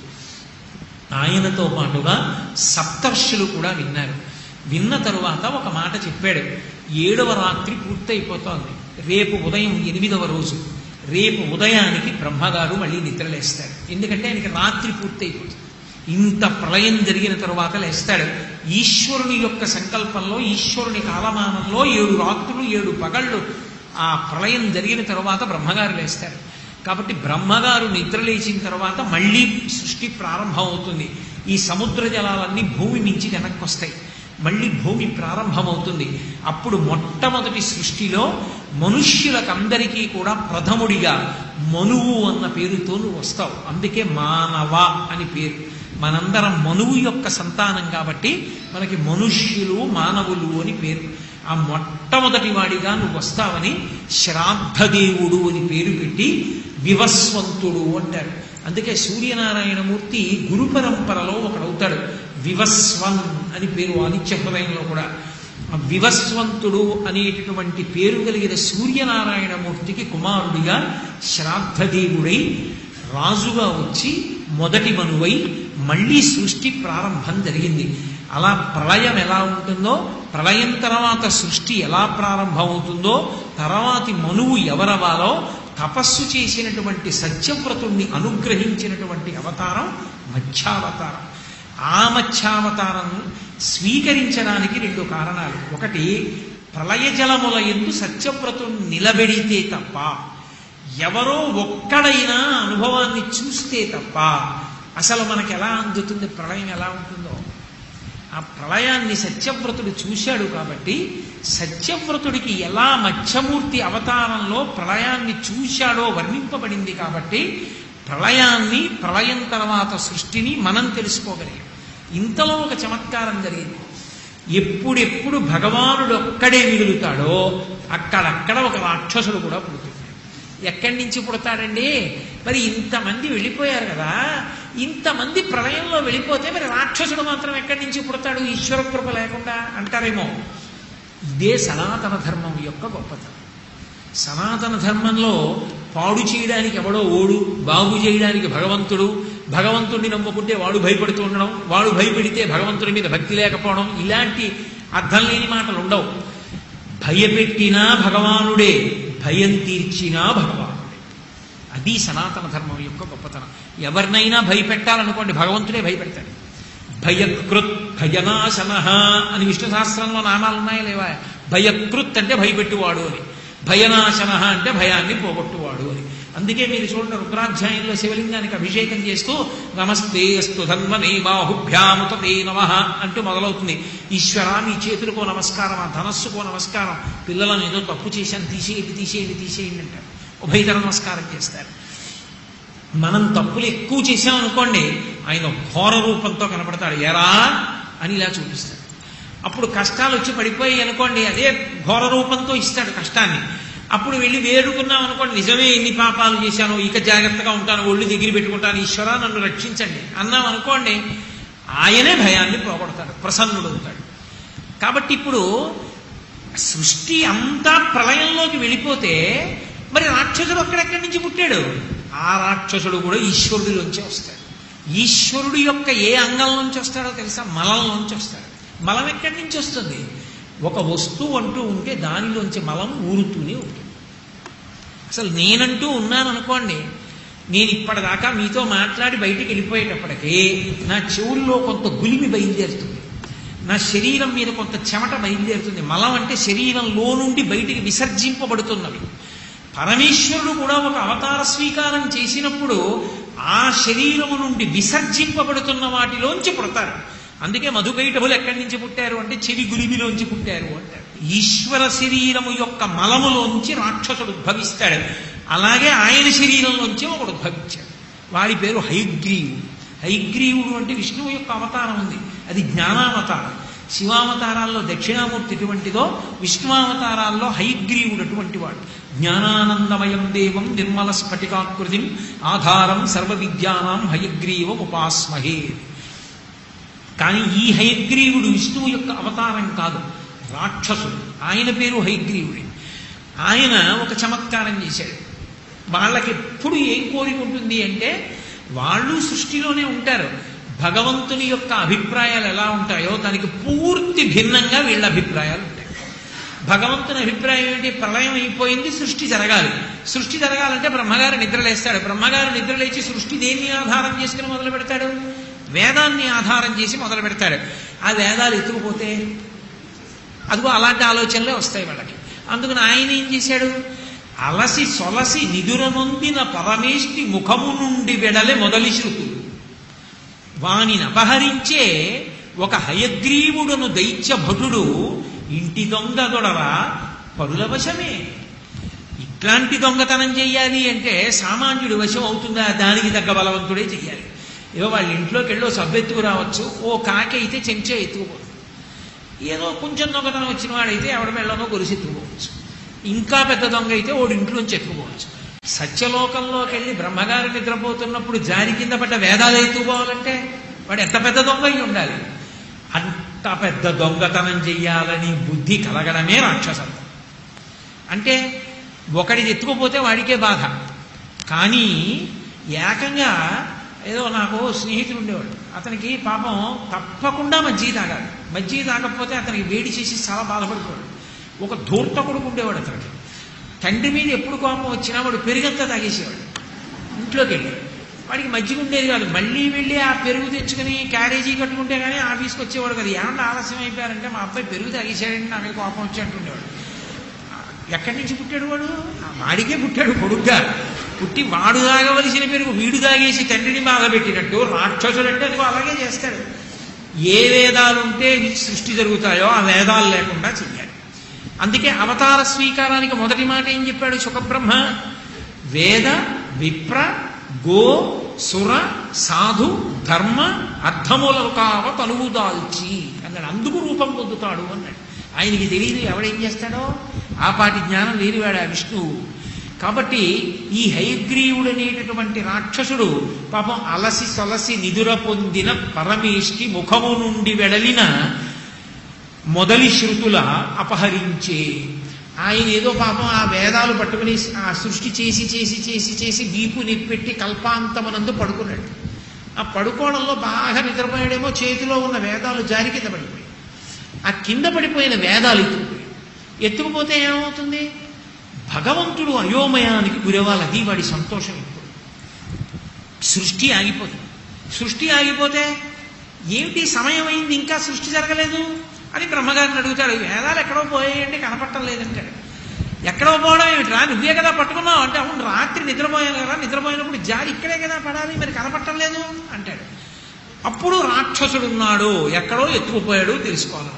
ఆయనతో పాటుగా సప్తర్షులు కూడా విన్నారు విన్న తరువాత ఒక మాట చెప్పాడు ఏడవ రాత్రి పూర్తయిపోతోంది రేపు ఉదయం ఎనిమిదవ రోజు రేపు ఉదయానికి బ్రహ్మగారు మళ్ళీ నిద్రలేస్తాడు ఎందుకంటే ఆయనకి రాత్రి పూర్తయిపోతుంది ఇంత ప్రళయం జరిగిన తరువాత లేస్తాడు ఈశ్వరుని యొక్క సంకల్పంలో ఈశ్వరుని కాలమానంలో ఏడు రాత్రులు ఏడు పగళ్ళు ఆ ప్రళయం జరిగిన తరువాత బ్రహ్మగారు లేస్తాడు కాబట్టి బ్రహ్మగారు నిద్ర లేచిన తర్వాత మళ్ళీ సృష్టి ప్రారంభమవుతుంది ఈ సముద్ర జలాలన్నీ భూమి మించి వెనక్కి వస్తాయి మళ్ళీ భూమి ప్రారంభమవుతుంది అప్పుడు మొట్టమొదటి సృష్టిలో మనుష్యులకందరికీ కూడా ప్రథముడిగా మనువు అన్న పేరుతో నువ్వు వస్తావు అందుకే మానవ అని పేరు మనందరం మనువు యొక్క సంతానం కాబట్టి మనకి మనుష్యులు మానవులు అని పేరు ఆ మొట్టమొదటి వాడిగా నువ్వు వస్తావని శ్రాద్ధదేవుడు అని పేరు పెట్టి వివస్వంతుడు అంటారు అందుకే సూర్యనారాయణమూర్తి గురు పరంపరలో ఒకడవుతాడు వివస్వన్ అని పేరు ఆదిత్య హృదయంలో కూడా ఆ వివస్వంతుడు అనేటటువంటి పేరు కలిగిన సూర్యనారాయణమూర్తికి కుమారుడిగా శ్రాద్ధదేవుడై రాజుగా వచ్చి మొదటి మనువై మళ్ళీ సృష్టి ప్రారంభం జరిగింది అలా ప్రళయం ఎలా ఉంటుందో ప్రళయం తర్వాత సృష్టి ఎలా ప్రారంభమవుతుందో తర్వాతి మనువు ఎవరవాలో తపస్సు చేసినటువంటి సత్యవ్రతుణ్ణి అనుగ్రహించినటువంటి అవతారం మత్స్యావతారం ఆ మత్స్యావతారం స్వీకరించడానికి రెండు కారణాలు ఒకటి ప్రళయ జలముల ఎందు సత్యవ్రతుని నిలబెడితే తప్ప ఎవరో ఒక్కడైనా అనుభవాన్ని చూస్తే తప్ప అసలు మనకు ఎలా అందుతుంది ప్రళయం ఎలా ఉంటుందో ఆ ప్రళయాన్ని సత్యవ్రతుడు చూశాడు కాబట్టి సత్యవ్రతుడికి ఎలా మత్స్యమూర్తి అవతారంలో ప్రళయాన్ని చూశాడో వర్ణింపబడింది కాబట్టి ప్రళయాన్ని ప్రళయం తర్వాత సృష్టిని మనం తెలుసుకోగలిగాం ఇంతలో ఒక చమత్కారం జరిగింది ఎప్పుడెప్పుడు భగవానుడు ఒక్కడే మిగులుతాడో అక్కడక్కడ ఒక రాక్షసుడు కూడా పుడుతుంది ఎక్కడి నుంచి పుడతాడండి మరి ఇంతమంది వెళ్ళిపోయారు కదా ఇంతమంది ప్రళయంలో వెళ్ళిపోతే మరి రాక్షసుడు మాత్రం ఎక్కడి నుంచి పుడతాడు ఈశ్వర కృప లేకుండా అంటారేమో ఇదే సనాతన ధర్మం యొక్క గొప్పతనం సనాతన ధర్మంలో పాడు చేయడానికి ఎవడో ఓడు బాగు చేయడానికి భగవంతుడు భగవంతుడిని నమ్ముకుంటే వాడు భయపడుతూ ఉండడం వాడు భయపెడితే భగవంతుడి మీద భక్తి లేకపోవడం ఇలాంటి అర్థం లేని మాటలు ఉండవు భయపెట్టినా భగవానుడే భయం తీర్చినా భగవానుడే అది సనాతన ధర్మం యొక్క గొప్పతనం ఎవరినైనా భయపెట్టాలనుకోండి భగవంతుడే భయపెడతాడు భయకృత్ భయనాశన అని విష్ణు సహస్రంలో నామాలు ఉన్నాయా లేవా భయకృత్ అంటే భయపెట్టువాడు అని భయనాశన అంటే భయాన్ని పోగొట్టువాడు అని అందుకే మీరు చూడండి రుద్రాధ్యాయంలో శివలింగానికి అభిషేకం చేస్తూ నమస్తే అస్తు ధన్వనే బాహుభ్యాముతే నమ అంటూ మొదలవుతుంది ఈశ్వర మీ చేతులకో నమస్కారం ఆ ధనస్సుకో నమస్కారం పిల్లలను ఏదో తప్పు చేశాను తీసేయండి తీసేయండి తీసేయండి అంటారు ఉభయతర నమస్కారం చేస్తారు మనం తప్పులు ఎక్కువ చేశామనుకోండి ఆయన ఘోర రూపంతో కనపడతాడు ఎరా అని ఇలా చూపిస్తాడు అప్పుడు కష్టాలు వచ్చి పడిపోయి అనుకోండి అదే ఘోర రూపంతో ఇస్తాడు కష్టాన్ని అప్పుడు వెళ్ళి వేడుకున్నాం అనుకోండి నిజమే ఎన్ని పాపాలు చేశాను ఇక జాగ్రత్తగా ఉంటాను ఒళ్ళు దగ్గర పెట్టుకుంటాను ఈశ్వర నన్ను రక్షించండి అన్నాం అనుకోండి ఆయనే భయాన్ని పోగొడతాడు ప్రసన్నుడు అవుతాడు కాబట్టి ఇప్పుడు సృష్టి అంతా ప్రళయంలోకి వెళ్ళిపోతే మరి రాక్షసుడు అక్కడెక్కడి నుంచి పుట్టాడు ఆ రాక్షసుడు కూడా ఈశ్వరుడిలోంచి వస్తాడు ఈశ్వరుడు యొక్క ఏ అంగం నుంచి వస్తాడో తెలుసా మలంలోంచి వస్తాడు మలం ఎక్కడి నుంచి వస్తుంది ఒక వస్తువు అంటూ ఉంటే దానిలోంచి మలం ఊరుతూనే ఉంటుంది అసలు నేనంటూ ఉన్నాను అనుకోండి నేను ఇప్పటిదాకా మీతో మాట్లాడి బయటికి వెళ్ళిపోయేటప్పటికీ నా చెవుల్లో కొంత గులిమి బయలుదేరుతుంది నా శరీరం మీద కొంత చెమట బయలుదేరుతుంది మలం అంటే శరీరంలో నుండి బయటికి విసర్జింపబడుతున్నవి పరమేశ్వరుడు కూడా ఒక అవతార స్వీకారం చేసినప్పుడు ఆ శరీరము నుండి విసర్జింపబడుతున్న వాటిలోంచి పుడతారు అందుకే మధుకైటములు ఎక్కడి నుంచి పుట్టారు అంటే చెవి గులిమిలోంచి పుట్టారు అంటారు ఈశ్వర శరీరము యొక్క మలములోంచి రాక్షసుడు ఉద్భవిస్తాడు అలాగే ఆయన శరీరంలోంచి ఒకడు ఉద్భవించాడు వాడి పేరు హైగ్రీవుడు హైగ్రీవుడు అంటే విష్ణువు యొక్క అవతారం ఉంది అది జ్ఞానావతారం శివావతారాల్లో దక్షిణామూర్తి ఎటువంటిదో విష్ణువావతారాల్లో హైగ్రీవుడు అటువంటి వాడు జ్ఞానానందమయం దేవం నిర్మల స్ఫటికాకృతిం ఆధారం సర్వ విద్యానాం హయగ్రీవం ఉపాస్మహే కానీ ఈ హయగ్రీవుడు విష్ణువు యొక్క అవతారం కాదు రాక్షసుడు ఆయన పేరు హయగ్రీవుడే ఆయన ఒక చమత్కారం చేశాడు వాళ్ళకి ఎప్పుడు ఏం కోరిక ఉంటుంది అంటే వాళ్ళు సృష్టిలోనే ఉంటారు భగవంతుని యొక్క అభిప్రాయాలు ఎలా ఉంటాయో దానికి పూర్తి భిన్నంగా వీళ్ళ అభిప్రాయాలు ఉంటాయి భగవంతుని అభిప్రాయం ఏంటి ప్రళయం అయిపోయింది సృష్టి జరగాలి సృష్టి జరగాలంటే బ్రహ్మగారు నిద్రలేస్తాడు బ్రహ్మగారు నిద్రలేచి సృష్టి దేన్ని ఆధారం చేసుకుని మొదలు పెడతాడు వేదాన్ని ఆధారం చేసి మొదలు పెడతాడు ఆ వేదాలు ఎత్తుకుపోతే అదిగో అలాంటి ఆలోచనలే వస్తాయి వాళ్ళకి అందుకని ఆయన ఏం చేశాడు అలసి సొలసి నిదురనొందిన పరమేష్టి ముఖము నుండి వెడలే మొదలి శృతులు వానిని అపహరించే ఒక హయగ్రీవుడును దైత్య భటుడు ఇంటి దొంగ దొడవ పరుల వశమే ఇట్లాంటి దొంగతనం చెయ్యాలి అంటే సామాన్యుడి వశం అవుతుందా దానికి తగ్గ బలవంతుడే చెయ్యాలి ఏవో వాళ్ళ ఇంట్లోకి వెళ్ళి ఓ సబ్బు ఎత్తుకు రావచ్చు ఓ కాకి అయితే చెంచా ఎత్తుకుపోతుంది ఏదో కొంచెం దొంగతనం వచ్చిన వాడైతే ఎవడ మెళ్ళనో గొలుసు ఎత్తుకుపోవచ్చు ఇంకా పెద్ద దొంగ అయితే ఓడి ఇంట్లోంచి ఎత్తుకుపోవచ్చు సత్యలోకంలోకి వెళ్ళి బ్రహ్మగారు నిద్రపోతున్నప్పుడు జారి కింద పడ్డ వేదాలు ఎత్తుకోవాలంటే వాడు ఎంత పెద్ద దొంగ అయి ఉండాలి అంత పెద్ద దొంగతనం చెయ్యాలని బుద్ధి కలగడమే రాక్షసత్వం అంటే ఒకడిది ఎత్తుకుపోతే వాడికే బాధ కానీ ఏకంగా ఏదో నాకు స్నేహితుడు ఉండేవాడు అతనికి పాపం తప్పకుండా మజ్జి తాగాలి మజ్జి తాగకపోతే అతనికి వేడి చేసి చాలా బాధపడిపోయాడు ఒక ధూర్త కొడుకు ఉండేవాడు అతనికి తండ్రి మీద ఎప్పుడు కోపం వచ్చినా వాడు పెరుగంతా తాగేసేవాడు ఇంట్లోకి వెళ్ళి వాడికి మజ్జిగ ఉండేది కాదు మళ్ళీ వెళ్ళి ఆ పెరుగు తెచ్చుకుని క్యారేజీ కట్టుకుంటే కానీ ఆఫీస్కి వచ్చేవాడు కదా ఏమన్నా ఆలస్యం అయిపోయారంటే మా అబ్బాయి పెరుగు తాగేసాడంటే నా మీద కోపం వచ్చి అంటుండేవాడు ఎక్కడి నుంచి పుట్టాడు వాడు ఆ వాడికే పుట్టాడు కొడుగ్గా పుట్టి వాడు తాగవలసిన పెరుగు వీడు తాగేసి తండ్రిని బాధపెట్టినట్టు రాక్షసుడు అంటే అది అలాగే చేస్తాడు ఏ వేదాలు ఉంటే సృష్టి జరుగుతాయో ఆ వేదాలు లేకుండా చెయ్యాలి అందుకే అవతార స్వీకారానికి మొదటి మాట ఏం చెప్పాడు సుఖబ్రహ్మ వేద విప్ర గో సుర సాధు ధర్మ అర్థములు కావ తనువు దాల్చి అన్నాడు అందుకు రూపం పొందుతాడు అన్నాడు ఆయనకి తెలియదు ఎవడేం చేస్తాడో ఆ పాటి జ్ఞానం లేనివాడు ఆ విష్ణువు కాబట్టి ఈ హయగ్రీవుడు అనేటటువంటి రాక్షసుడు పాపం అలసి సొలసి నిదుర పొందిన పరమేష్టి ముఖము నుండి వెడలిన మొదలి శృతుల అపహరించే ఆయన ఏదో పాపం ఆ వేదాలు పట్టుకుని ఆ సృష్టి చేసి చేసి చేసి చేసి వీపు నిప్పెట్టి కల్పాంతమనందు పడుకున్నాడు ఆ పడుకోవడంలో బాగా నిద్రపోయాడేమో చేతిలో ఉన్న వేదాలు జారి కింద పడిపోయాయి ఆ కింద పడిపోయిన వేదాలు ఎత్తుకుపోయాయి ఎత్తుకుపోతే ఏమవుతుంది భగవంతుడు అయోమయానికి గురవాలి అది వాడి సంతోషం ఇప్పుడు సృష్టి ఆగిపోతుంది సృష్టి ఆగిపోతే ఏమిటి సమయం అయింది ఇంకా సృష్టి జరగలేదు అని బ్రహ్మగారిని అడుగుతాడు "ఈ వేదాలు ఎక్కడో పోయాయండి కనపట్టం లేదంటాడు ఎక్కడో పోవడం ఏమిట్రా నువ్వే కదా పట్టుకున్నావు అంటే అవును రాత్రి నిద్రపోయాను కదా నిద్రపోయినప్పుడు జారి ఇక్కడే కదా పడాలి మరి కనపట్టం లేదు అంటాడు అప్పుడు రాక్షసుడు ఉన్నాడు ఎక్కడో ఎత్తుకుపోయాడు తెలుసుకోవాలన్నమాట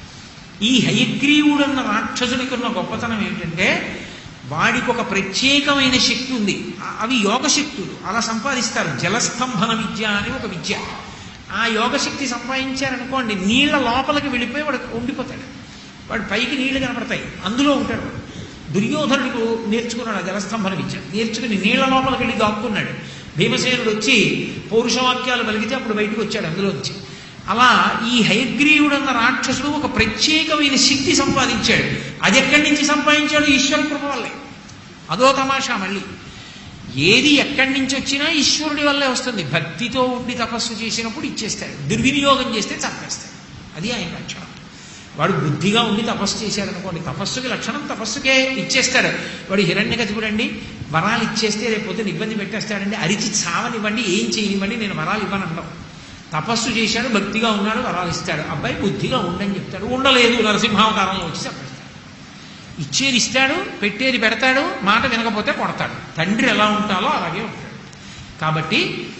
ఈ హయగ్రీవుడన్న రాక్షసుడికి ఉన్న గొప్పతనం ఏమిటంటే వాడికి ఒక ప్రత్యేకమైన శక్తి ఉంది ఆ- అవి యోగ శక్తులు అలా సంపాదిస్తారు జలస్తంభన విద్య అని ఒక విద్య ఆ యోగశక్తి సంపాదించారనుకోండి నీళ్ల లోపలికి వెళ్ళిపోయి వాడు ఉండిపోతాడు వాడు పైకి నీళ్లు కనపడతాయి అందులో ఉంటాడు వాడు దుర్యోధనుడు నేర్చుకున్నాడు ఆ జలస్తంభన విద్య నేర్చుకుని నీళ్ల లోపలికి వెళ్ళి దాక్కున్నాడు భీమసేనుడు వచ్చి పౌరుషవాక్యాలు పలికితే అప్పుడు బయటకు వచ్చాడు అందులోంచి అలా ఈ హయగ్రీవుడన్న రాక్షసుడు ఒక ప్రత్యేకమైన శక్తి సంపాదించాడు అది ఎక్కడి నుంచి సంపాదించాడు ఈశ్వర కృప వల్లే అదో తమాషా మళ్ళీ ఏది ఎక్కడి నుంచి వచ్చినా ఈశ్వరుడి వల్లే వస్తుంది భక్తితో ఉండి తపస్సు చేసినప్పుడు ఇచ్చేస్తాడు దుర్వినియోగం చేస్తే చంపేస్తాడు అది ఆయన లక్షణం వాడు బుద్ధిగా ఉండి తపస్సు చేశాడు అనుకోండి తపస్సుకి లక్షణం తపస్సుకే ఇచ్చేస్తాడు వాడు హిరణ్యగతిపుడండి వరాలు ఇచ్చేస్తే రేపు పొద్దున ఇబ్బంది పెట్టేస్తాడండి అరిచి చావనివ్వండి ఏం చేయనివ్వండి నేను వరాలు ఇవ్వనంటాం తపస్సు చేశాడు భక్తిగా ఉన్నాడు వరాలు ఇస్తాడు అబ్బాయి బుద్ధిగా ఉండని చెప్తాడు ఉండలేదు నరసింహావతారంలో వచ్చి చెప్పేస్తాడు ఇచ్చేది ఇస్తాడు పెట్టేది పెడతాడు మాట వినకపోతే కొడతాడు తండ్రి ఎలా ఉంటాలో అలాగే ఉంటాడు కాబట్టి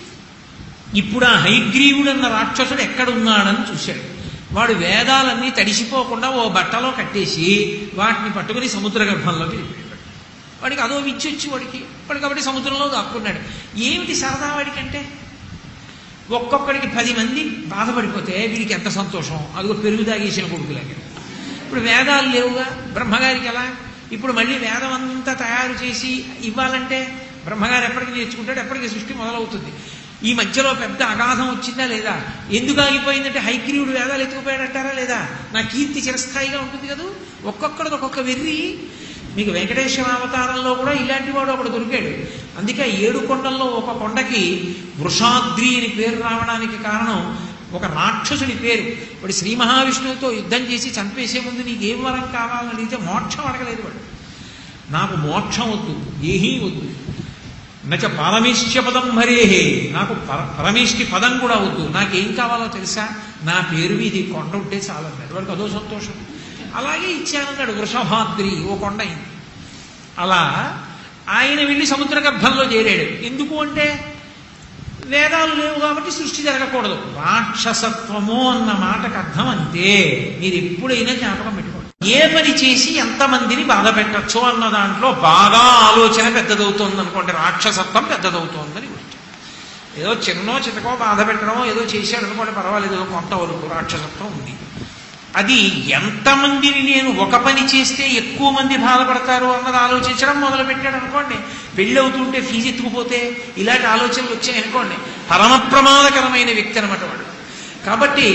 ఇప్పుడు ఆ హైగ్రీవుడన్న రాక్షసుడు ఎక్కడున్నాడని చూశాడు వాడు వేదాలన్నీ తడిసిపోకుండా ఓ బట్టలో కట్టేసి వాటిని పట్టుకుని సముద్ర గర్భంలోకి వెళ్ళిపోయాడు వాడికి అదో విచ్చి వచ్చి వాడికి వాడు కాబట్టి సముద్రంలో దాక్కున్నాడు ఏమిటి సరదా వాడికంటే ఒక్కొక్కడికి పది మంది బాధపడిపోతే వీడికి ఎంత సంతోషం అదిగో పెరుగు తాగేసిన కొడుకులాగా ఇప్పుడు వేదాలు లేవుగా బ్రహ్మగారికి ఎలా ఇప్పుడు మళ్ళీ వేదం అంతా తయారు చేసి ఇవ్వాలంటే బ్రహ్మగారు ఎప్పటికి నేర్చుకుంటాడు ఎప్పటికి సృష్టి మొదలవుతుంది ఈ మధ్యలో పెద్ద అగాధం వచ్చిందా లేదా ఎందుకు ఆగిపోయిందంటే హైగ్రీవుడు వేదాలు ఎత్తుకుపోయాడంటారా లేదా నా కీర్తి చిరస్థాయిగా ఉంటుంది కదా ఒక్కొక్కడిది ఒక్కొక్క వెర్రి మీకు వెంకటేశ్వర అవతారంలో కూడా ఇలాంటి వాడు ఒకడు దొరికాడు అందుకే ఆ ఏడు కొండల్లో ఒక కొండకి వృషాద్రి అని పేరు రావడానికి కారణం ఒక రాక్షసుడి పేరు వాడు శ్రీ మహావిష్ణువుతో యుద్ధం చేసి చంపేసే ముందు నీకు ఏం వరం కావాలని అడిగితే మోక్షం అడగలేదు వాడు నాకు మోక్షం వద్దు ఏహీ వద్దు నచ పరమేశ్య పదం హరేహే నాకు పర పరమేష్టి పదం కూడా వద్దు నాకేం కావాలో తెలుసా నా పేరు ఇది కొండ ఉంటే చాలన్నాడు వాడికి అదో సంతోషం అలాగే ఇచ్చానన్నాడు వృషభాద్రి ఓ కొండ అయింది అలా ఆయన వెళ్ళి సముద్ర గర్భంలో చేరాడు ఎందుకు అంటే వేదాలు లేవు కాబట్టి సృష్టి జరగకూడదు రాక్షసత్వము అన్న మాటకు అర్థం అంతే మీరు ఎప్పుడైనా జ్ఞాపకం పెట్టుకోండి ఏ పని చేసి ఎంతమందిని బాధ పెట్టచ్చు అన్న దాంట్లో బాగా ఆలోచన పెద్దదవుతోంది అనుకోండి రాక్షసత్వం పెద్దదవుతోందని గుర్తు ఏదో చిన్నో చితకో బాధ పెట్టడమో ఏదో చేశాడు అనుకోండి పర్వాలేదు ఏదో కొంతవరకు రాక్షసత్వం ఉంది అది ఎంతమందిని నేను ఒక పని చేస్తే ఎక్కువ మంది బాధపడతారు అన్నది ఆలోచించడం మొదలు పెట్టాడు అనుకోండి పెళ్ళి అవుతుంటే ఫీజు ఎత్తుకుపోతే ఇలాంటి ఆలోచనలు వచ్చాయి అనుకోండి పరమ ప్రమాదకరమైన వ్యక్తి అనమాట వాడు కాబట్టి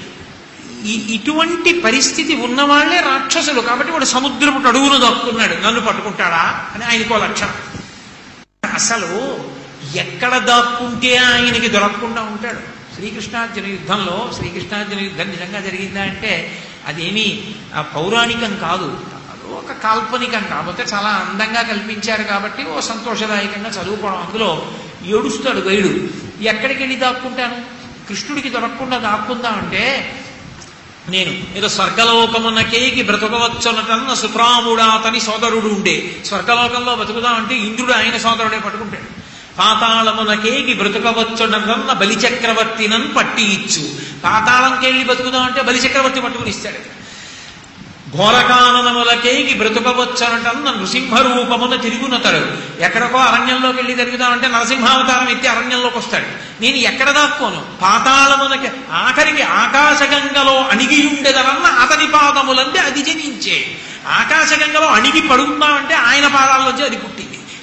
ఈ ఇటువంటి పరిస్థితి ఉన్నవాళ్లే రాక్షసులు కాబట్టి వాడు సముద్రపు అడుగును దాక్కున్నాడు నన్ను పట్టుకుంటాడా అని ఆయనకో లక్షణం అసలు ఎక్కడ దాక్కుంటే ఆయనకి దొరకకుండా ఉంటాడు శ్రీకృష్ణార్జున యుద్ధంలో శ్రీకృష్ణార్జున యుద్ధం నిజంగా జరిగిందా అంటే అదేమీ ఆ, పౌరాణికం కాదు అది ఒక కాల్పనికం కాకపోతే చాలా అందంగా కల్పించారు కాబట్టి ఓ సంతోషదాయకంగా చదువుకోవడం అందులో ఏడుస్తాడు గైడు ఎక్కడికి వెళ్ళి దాక్కుంటాను కృష్ణుడికి దొరకకుండా దాక్కుందా అంటే నేను ఏదో స్వర్గలోకమునకేకి బ్రతకవచ్చునటన్న సుప్రాముడా అతని సోదరుడు ఉండే స్వర్గలోకంలో బతుకుదా అంటే ఇంద్రుడు ఆయన సోదరుడే పట్టుకుంటాడు పాతాళమునకేకి బ్రతకవచ్చునటన్న బలిచక్రవర్తినన్ పట్టి ఇచ్చు పాతాళంకెళ్ళి బతుకుదా అంటే బలిచక్రవర్తి పట్టుకుని ఇస్తాడు ఘోరకాననములకేకి బ్రతుకవచ్చనటన్న నృసింహ రూపమున తిరుగునతడు ఎక్కడికో అరణ్యంలోకి వెళ్ళి తిరుగుదామంటే నరసింహావతారం ఎత్తి అరణ్యంలోకి వస్తాడు నేను ఎక్కడ దాక్కోను పాతాళమునకి ఆఖరికి ఆకాశగంగలో అణిగి ఉండేదనన్న అతని పాదములంటే అది జనించే ఆకాశగంగలో అణిగి పడుకుందామంటే ఆయన పాదాల్లోంచి అది పుట్టింది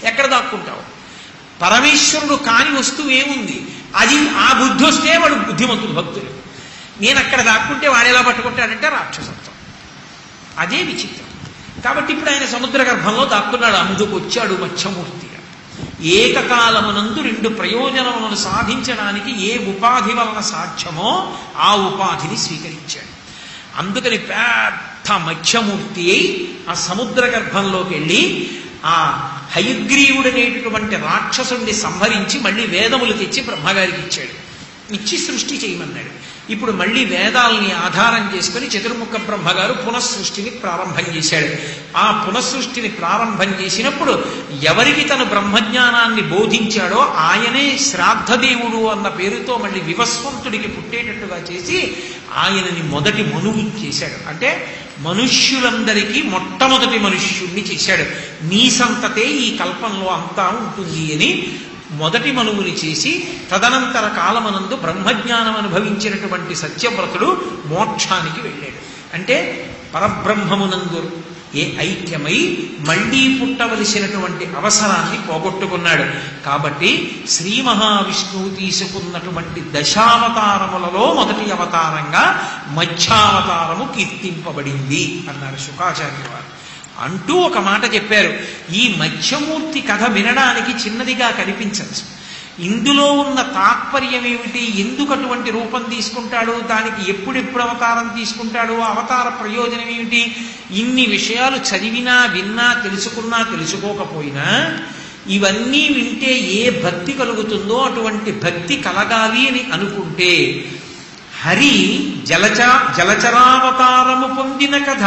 ఎక్కడ దాక్కుంటావు పరమేశ్వరుడు కాని వస్తువు ఏముంది అది ఆ బుద్ధి వస్తే వాడు బుద్ధిమంతుడు భక్తుడు నేను అక్కడ దాక్కుంటే వాడు ఎలా పట్టుకుంటాడంటే రాక్షసత్వం అదే విచిత్రం కాబట్టి ఇప్పుడు ఆయన సముద్ర గర్భంలో దాక్కున్నాడు అందుకు వచ్చాడు మత్స్యమూర్తిగా ఏకకాలమునందు రెండు ప్రయోజనములను సాధించడానికి ఏ ఉపాధి వలన సాధ్యమో ఆ ఉపాధిని స్వీకరించాడు అందుకని పెద్ద మత్స్యమూర్తి అయి ఆ సముద్ర గర్భంలోకి వెళ్ళి ఆ హయగ్రీవుడనేటటువంటి రాక్షసుడిని సంహరించి మళ్ళీ వేదములు తెచ్చి బ్రహ్మగారికి ఇచ్చాడు ఇచ్చి సృష్టి చేయమన్నాడు ఇప్పుడు మళ్ళీ వేదాలని ఆధారం చేసుకుని చతుర్ముఖ బ్రహ్మగారు పునఃసృష్టిని ప్రారంభం చేశాడు ఆ పునఃసృష్టిని ప్రారంభం చేసినప్పుడు ఎవరికి తను బ్రహ్మజ్ఞానాన్ని బోధించాడో ఆయనే శ్రాద్ధదేవుడు అన్న పేరుతో మళ్ళీ వివస్వంతుడికి పుట్టేటట్టుగా చేసి ఆయనని మొదటి మనువు చేశాడు అంటే మనుష్యులందరికీ మొట్టమొదటి మనుష్యుణ్ణి చేశాడు నీ సంతతే ఈ కల్పంలో అంతా ఉంటుంది అని మొదటి మనువుని చేసి తదనంతర కాలమనందు బ్రహ్మజ్ఞానం అనుభవించినటువంటి సత్యవ్రతుడు మోక్షానికి వెళ్ళాడు అంటే పరబ్రహ్మమునందు ఏ ఐక్యమై మళ్ళీ పుట్టవలసినటువంటి అవసరాన్ని పోగొట్టుకున్నాడు కాబట్టి శ్రీ మహావిష్ణువు తీసుకున్నటువంటి దశావతారములలో మొదటి అవతారంగా మధ్యావతారము కీర్తింపబడింది అన్నారు శుకాచార్య వారు అంటూ ఒక మాట చెప్పారు ఈ మత్స్యమూర్తి కథ వినడానికి చిన్నదిగా కనిపించచ్చు ఇందులో ఉన్న తాత్పర్యం ఏమిటి ఎందుకు అటువంటి రూపం తీసుకుంటాడు దానికి ఎప్పుడెప్పుడు అవతారం తీసుకుంటాడు అవతార ప్రయోజనం ఏమిటి ఇన్ని విషయాలు చదివినా విన్నా తెలుసుకున్నా తెలుసుకోకపోయినా ఇవన్నీ వింటే ఏ భక్తి కలుగుతుందో అటువంటి భక్తి కలగాలి అని అనుకుంటే హరి జలచ జలచరావతారము పొందిన కథ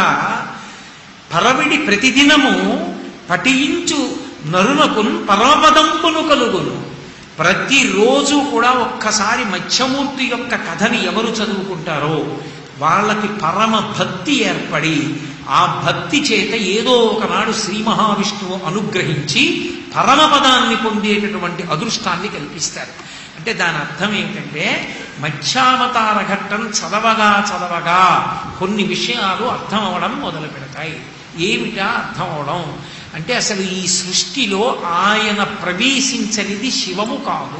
పరవిడి ప్రతిదినము పఠించు నరునకున్ పరమపదంపును కలుగును ప్రతిరోజు కూడా ఒక్కసారి మత్స్యమూర్తి యొక్క కథని ఎవరు చదువుకుంటారో వాళ్ళకి పరమ భక్తి ఏర్పడి ఆ భక్తి చేత ఏదో ఒకనాడు శ్రీ మహావిష్ణువు అనుగ్రహించి పరమపదాన్ని పొందేటటువంటి అదృష్టాన్ని కల్పిస్తారు అంటే దాని అర్థం ఏమిటంటే మత్స్యావతార ఘట్టం చదవగా చదవగా కొన్ని విషయాలు అర్థం అవడం మొదలు పెడతాయి ఏమిటా అర్థం అవడం అంటే అసలు ఈ సృష్టిలో ఆయన ప్రవేశించనిది శివము కాదు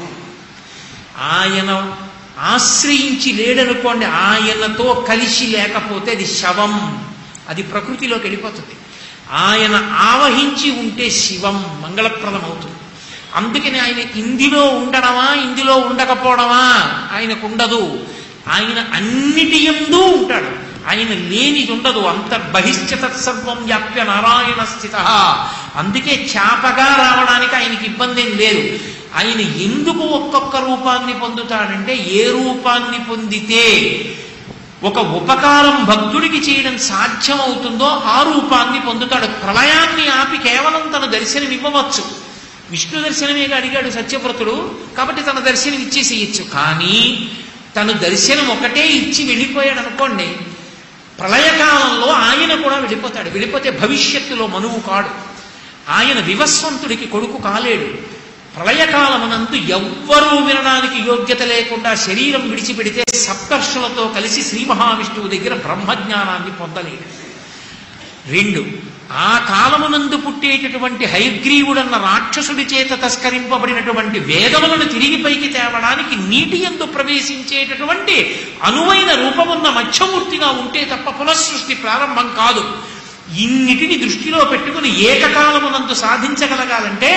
ఆయన ఆశ్రయించి లేడనుకోండి ఆయనతో కలిసి లేకపోతే అది శవం అది ప్రకృతిలోకి వెళ్ళిపోతుంది ఆయన ఆవహించి ఉంటే శివం మంగళప్రదం అవుతుంది అందుకని ఆయన ఇందులో ఉండడమా ఇందులో ఉండకపోవడమా ఆయనకు ఉండదు ఆయన అన్నిటి ఎందు ఉంటాడు ఆయన లేనిది ఉండదు అంతర్బహిష్ట తత్సర్వం వ్యాప్య నారాయణ స్థిత అందుకే చాపగా రావడానికి ఆయనకి ఇబ్బంది ఏం లేదు ఆయన ఎందుకు ఒక్కొక్క రూపాన్ని పొందుతాడంటే ఏ రూపాన్ని పొందితే ఒక ఉపకారం భక్తుడికి చేయడం సాధ్యమవుతుందో ఆ రూపాన్ని పొందుతాడు ప్రళయాన్ని ఆపి కేవలం తన దర్శనం ఇవ్వవచ్చు విష్ణు దర్శనమేగా అడిగాడు సత్యవ్రతుడు కాబట్టి తన దర్శనం ఇచ్చేసేయచ్చు కానీ తను దర్శనం ఒకటే ఇచ్చి వెళ్ళిపోయాడు అనుకోండి ప్రళయకాలంలో ఆయన కూడా వెళ్ళిపోతాడు వెళ్ళిపోతే భవిష్యత్తులో మనువు కాడు ఆయన వివస్వంతుడికి కొడుకు కాలేడు ప్రళయకాలమునందు ఎవ్వరూ వినడానికి యోగ్యత లేకుండా శరీరం విడిచిపెడితే సప్తర్షులతో కలిసి శ్రీ మహావిష్ణువు దగ్గర బ్రహ్మజ్ఞానాన్ని పొందలేడు రెండు ఆ కాలమునందు పుట్టేటటువంటి హయగ్రీవుడన్న రాక్షసుడి చేత తస్కరింపబడినటువంటి వేదములను తిరిగి పైకి తేవడానికి నీటి ఎందు ప్రవేశించేటటువంటి అనువైన రూపమున్న మత్స్యమూర్తిగా ఉంటే తప్ప పునఃసృష్టి ప్రారంభం కాదు ఇన్నిటిని దృష్టిలో పెట్టుకుని ఏకకాలమునందు సాధించగలగాలంటే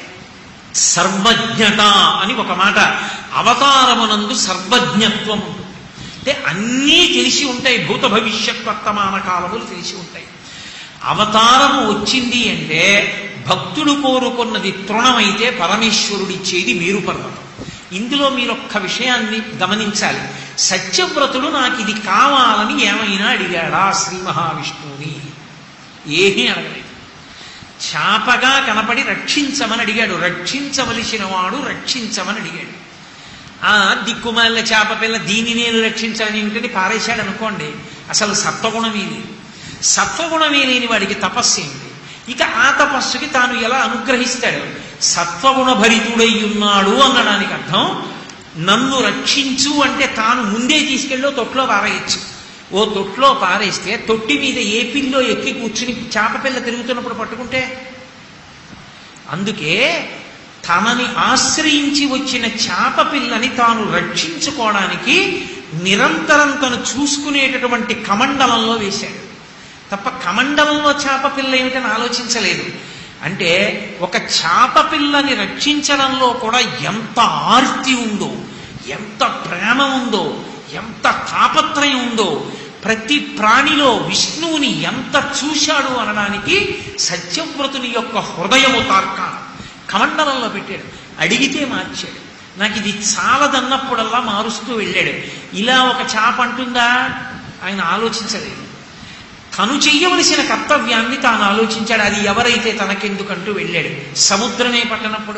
సర్వజ్ఞత అని ఒక మాట అవతారమునందు సర్వజ్ఞత్వం ఉంటుంది అంటే అన్నీ తెలిసి ఉంటాయి భూత భవిష్యత్ వర్తమాన కాలములు తెలిసి ఉంటాయి అవతారము వచ్చింది అంటే భక్తుడు కోరుకున్నది తృణమైతే పరమేశ్వరుడిచ్చేది మేరు పర్వతం ఇందులో మీరు ఒక్క విషయాన్ని గమనించాలి సత్యవ్రతుడు నాకు ఇది కావాలని ఏమైనా అడిగాడా శ్రీ మహావిష్ణువుని ఏమీ అడగలేదు చాపగా కనపడి రక్షించమని అడిగాడు రక్షించవలసిన వాడు రక్షించమని అడిగాడు ఆ దిక్కుమాలిన చేప పిల్ల దీన్ని నేను రక్షించాలని ఏమిటని పారేశాడు అనుకోండి అసలు సత్వగుణం ఇది సత్వగుణమే లేని వాడికి తపస్సు ఏమిటి ఇక ఆ తపస్సుకి తాను ఎలా అనుగ్రహిస్తాడు సత్వగుణ భరితుడై ఉన్నాడు అనడానికి అర్థం నన్ను రక్షించు అంటే తాను ముందే తీసుకెళ్ళో తొట్లో పారేయచ్చు ఓ తొట్లో పారేస్తే తొట్టి మీద ఏ పిల్లో ఎక్కి కూర్చుని చేప పిల్ల తిరుగుతున్నప్పుడు పట్టుకుంటే అందుకే తనని ఆశ్రయించి వచ్చిన చేప పిల్లని తాను రక్షించుకోవడానికి నిరంతరం తను చూసుకునేటటువంటి కమండలంలో వేశాడు తప్ప కమండలంలో చేప పిల్ల ఏమిటని ఆలోచించలేదు అంటే ఒక చేప పిల్లని రక్షించడంలో కూడా ఎంత ఆర్తి ఉందో ఎంత ప్రేమ ఉందో ఎంత తాపత్రయం ఉందో ప్రతి ప్రాణిలో విష్ణువుని ఎంత చూశాడు అనడానికి సత్యవ్రతుని యొక్క హృదయము తార్కాణం కమండలంలో పెట్టాడు అడిగితే మార్చాడు నాకు ఇది చాలదన్నప్పుడల్లా మారుస్తూ వెళ్ళాడు ఇలా ఒక చాప అంటుందా ఆయన ఆలోచించలేదు తను చెయ్యవలసిన కర్తవ్యాన్ని తాను ఆలోచించాడు అది ఎవరైతే తనకెందుకంటూ వెళ్ళాడు సముద్రమే పట్టనప్పుడు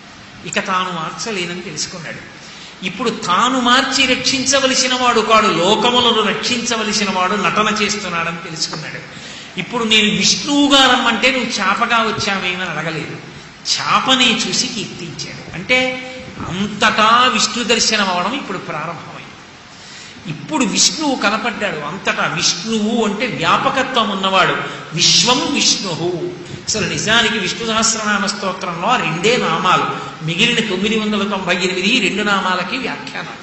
ఇక తాను మార్చలేనని తెలుసుకున్నాడు ఇప్పుడు తాను మార్చి రక్షించవలసిన వాడు కాడు లోకములను రక్షించవలసిన వాడు నటన చేస్తున్నాడని తెలుసుకున్నాడు ఇప్పుడు నేను విష్ణువుగా రమ్మంటే నువ్వు చేపగా వచ్చావేమని అడగలేదు చేపనే చూసి కీర్తించాడు అంటే అంతటా విష్ణు దర్శనం అవడం ఇప్పుడు ప్రారంభమైంది ఇప్పుడు విష్ణువు కనపడ్డాడు అంతటా విష్ణువు అంటే వ్యాపకత్వం ఉన్నవాడు విశ్వం విష్ణువు అసలు నిజానికి విష్ణు సహస్రనామ స్తోత్రంలో రెండే నామాలు మిగిలిన తొమ్మిది వందల తొంభై ఎనిమిది రెండు నామాలకి వ్యాఖ్యానం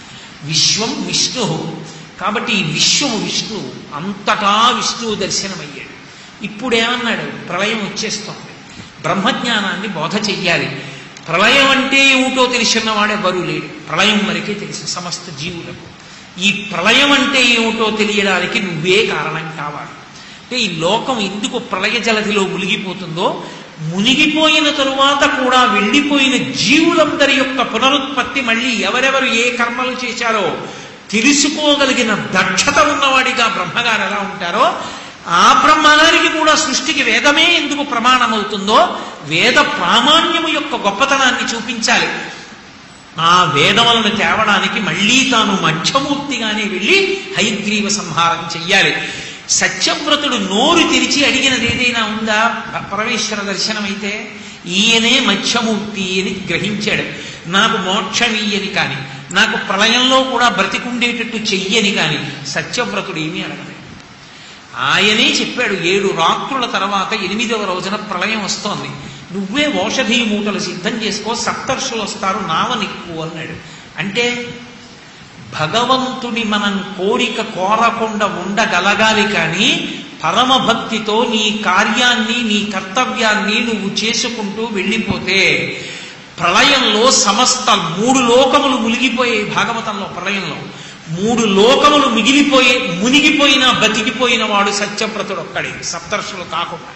విశ్వం విష్ణు కాబట్టి ఈ విశ్వము విష్ణువు అంతటా విష్ణువు దర్శనమయ్యాడు ఇప్పుడు ఏమన్నాడు ప్రళయం వచ్చేస్తోంది బ్రహ్మజ్ఞానాన్ని బోధ చెయ్యాలి ప్రళయం అంటే ఏమిటో తెలిసినవాడు ఎవరూ లేడు ప్రళయం వరకే తెలుసు సమస్త జీవులకు ఈ ప్రళయం అంటే ఏమిటో తెలియడానికి నువ్వే కారణం కావాలి అంటే ఈ లోకం ఎందుకు ప్రళయ జలధిలో మునిగిపోతుందో మునిగిపోయిన తరువాత కూడా వెళ్ళిపోయిన జీవులందరి యొక్క పునరుత్పత్తి మళ్ళీ ఎవరెవరు ఏ కర్మలు చేశారో తెలుసుకోగలిగిన దక్షత ఉన్నవాడిగా బ్రహ్మగారు ఎలా ఉంటారో ఆ బ్రహ్మగారికి కూడా సృష్టికి వేదమే ఎందుకు ప్రమాణమవుతుందో వేద ప్రామాణ్యము యొక్క గొప్పతనాన్ని చూపించాలి ఆ వేదములను తేవడానికి మళ్ళీ తాను మధ్యమూర్తిగానే వెళ్ళి హైగ్రీవ సంహారం చెయ్యాలి సత్యవ్రతుడు నోరు తెరిచి అడిగినది ఏదైనా ఉందా పరమేశ్వర దర్శనమైతే ఈయనే మధ్యమూర్తి అని గ్రహించాడు నాకు మోక్షమీయని కాని నాకు ప్రళయంలో కూడా బ్రతికుండేటట్టు చెయ్యని కాని సత్యవ్రతుడు ఏమీ అడగలేదు ఆయనే చెప్పాడు ఏడు రాత్రుల తర్వాత ఎనిమిదవ రోజున ప్రళయం వస్తోంది నువ్వే ఔషధీ మూటలు సిద్ధం చేసుకో సప్తర్షులు వస్తారు నావ నిక్కు అన్నాడు అంటే భగవంతుని మనం కోరిక కోరకుండా ఉండగలగాలి కానీ పరమభక్తితో నీ కార్యాన్ని నీ కర్తవ్యాన్ని నువ్వు చేసుకుంటూ వెళ్ళిపోతే ప్రళయంలో సమస్త మూడు లోకములు మునిగిపోయే భాగవతంలో ప్రళయంలో మూడు లోకములు మిగిలిపోయే మునిగిపోయినా బతికిపోయిన వాడు సత్యవ్రతుడు ఒక్కడే సప్తర్షులు కాకుండా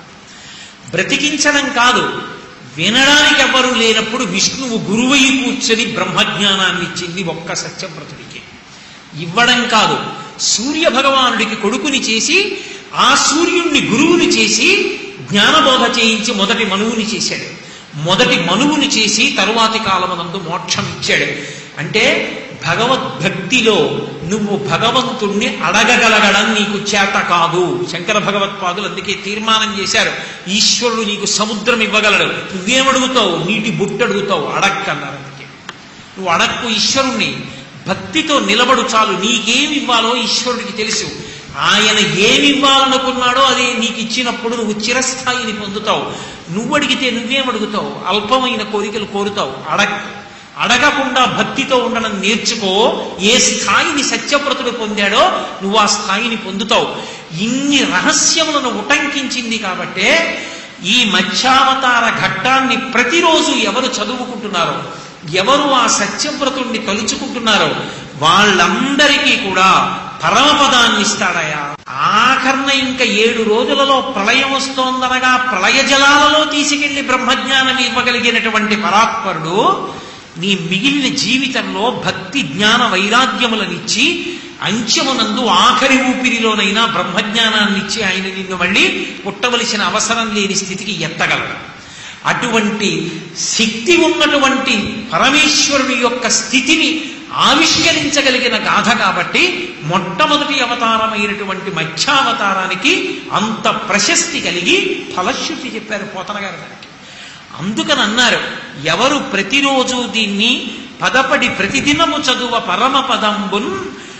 బ్రతికించడం కాదు వినడానికి ఎవరు లేనప్పుడు విష్ణువు గురువై కూర్చొని బ్రహ్మజ్ఞానాన్ని ఇచ్చింది ఒక్క సత్యవ్రతుడికి ఇవ్వడం కాదు సూర్య భగవానుడికి కొడుకుని చేసి ఆ సూర్యుణ్ణి గురువుని చేసి జ్ఞానబోధ చేయించి మొదటి మనువుని చేశాడు మొదటి మనువుని చేసి తరువాతి కాలమునందు మోక్షం ఇచ్చాడు అంటే భగవద్భక్తిలో నువ్వు భగవంతుణ్ణి అడగగలగడం నీకు చేత కాదు శంకర భగవత్పాదులు అందుకే తీర్మానం చేశారు ఈశ్వరుడు నీకు సముద్రం ఇవ్వగలడు నువ్వేమడుగుతావు నీటి బుట్ట అడుగుతావు అడక్కన్నారు అందుకే నువ్వు అడక్కు ఈశ్వరుణ్ణి భక్తితో నిలబడు చాలు నీకేమి ఇవ్వాలో ఈశ్వరుడికి తెలుసు ఆయన ఏమి ఇవ్వాలనుకున్నాడో అదే నీకు ఇచ్చినప్పుడు నువ్వు చిరస్థాయిని పొందుతావు నువ్వు అడిగితే నువ్వేమడుగుతావు అల్పమైన కోరికలు కోరుతావు అడక్ అడగకుండా భక్తితో ఉండడం నేర్చుకో ఏ స్థాయిని సత్యవ్రతుడు పొందాడో నువ్వు ఆ స్థాయిని పొందుతావు ఇన్ని రహస్యములను ఉటంకించింది కాబట్టే ఈ మత్స్యావతార ఘట్టాన్ని ప్రతిరోజు ఎవరు చదువుకుంటున్నారో ఎవరు ఆ సత్యవ్రతుణ్ణి తలుచుకుంటున్నారో వాళ్ళందరికీ కూడా పరమపదాన్ని ఇస్తాడయా ఆఖరణ ఇంకా ఏడు రోజులలో ప్రళయం వస్తోందనగా ప్రళయ జలాలలో తీసుకెళ్లి బ్రహ్మజ్ఞానం ఇవ్వగలిగినటువంటి పరాత్పరుడు నీ మిగిలిన జీవితంలో భక్తి జ్ఞాన వైరాగ్యములనిచ్చి అంత్యమునందు ఆఖరి ఊపిరిలోనైనా బ్రహ్మజ్ఞానాన్నిచ్చి ఆయన నిన్ను మళ్ళీ పుట్టవలసిన అవసరం లేని స్థితికి ఎత్తగలడు అటువంటి శక్తి ఉన్నటువంటి పరమేశ్వరుని యొక్క స్థితిని ఆవిష్కరించగలిగిన గాథ కాబట్టి మొట్టమొదటి అవతారమైనటువంటి మధ్యావతారానికి అంత ప్రశస్తి కలిగి ఫలశ్రుతి చెప్పారు పోతన గారు దానికి అందుకని అన్నారు ఎవరు ప్రతిరోజు దీన్ని పదపడి ప్రతిదినము చదువ పరమ పదంబున్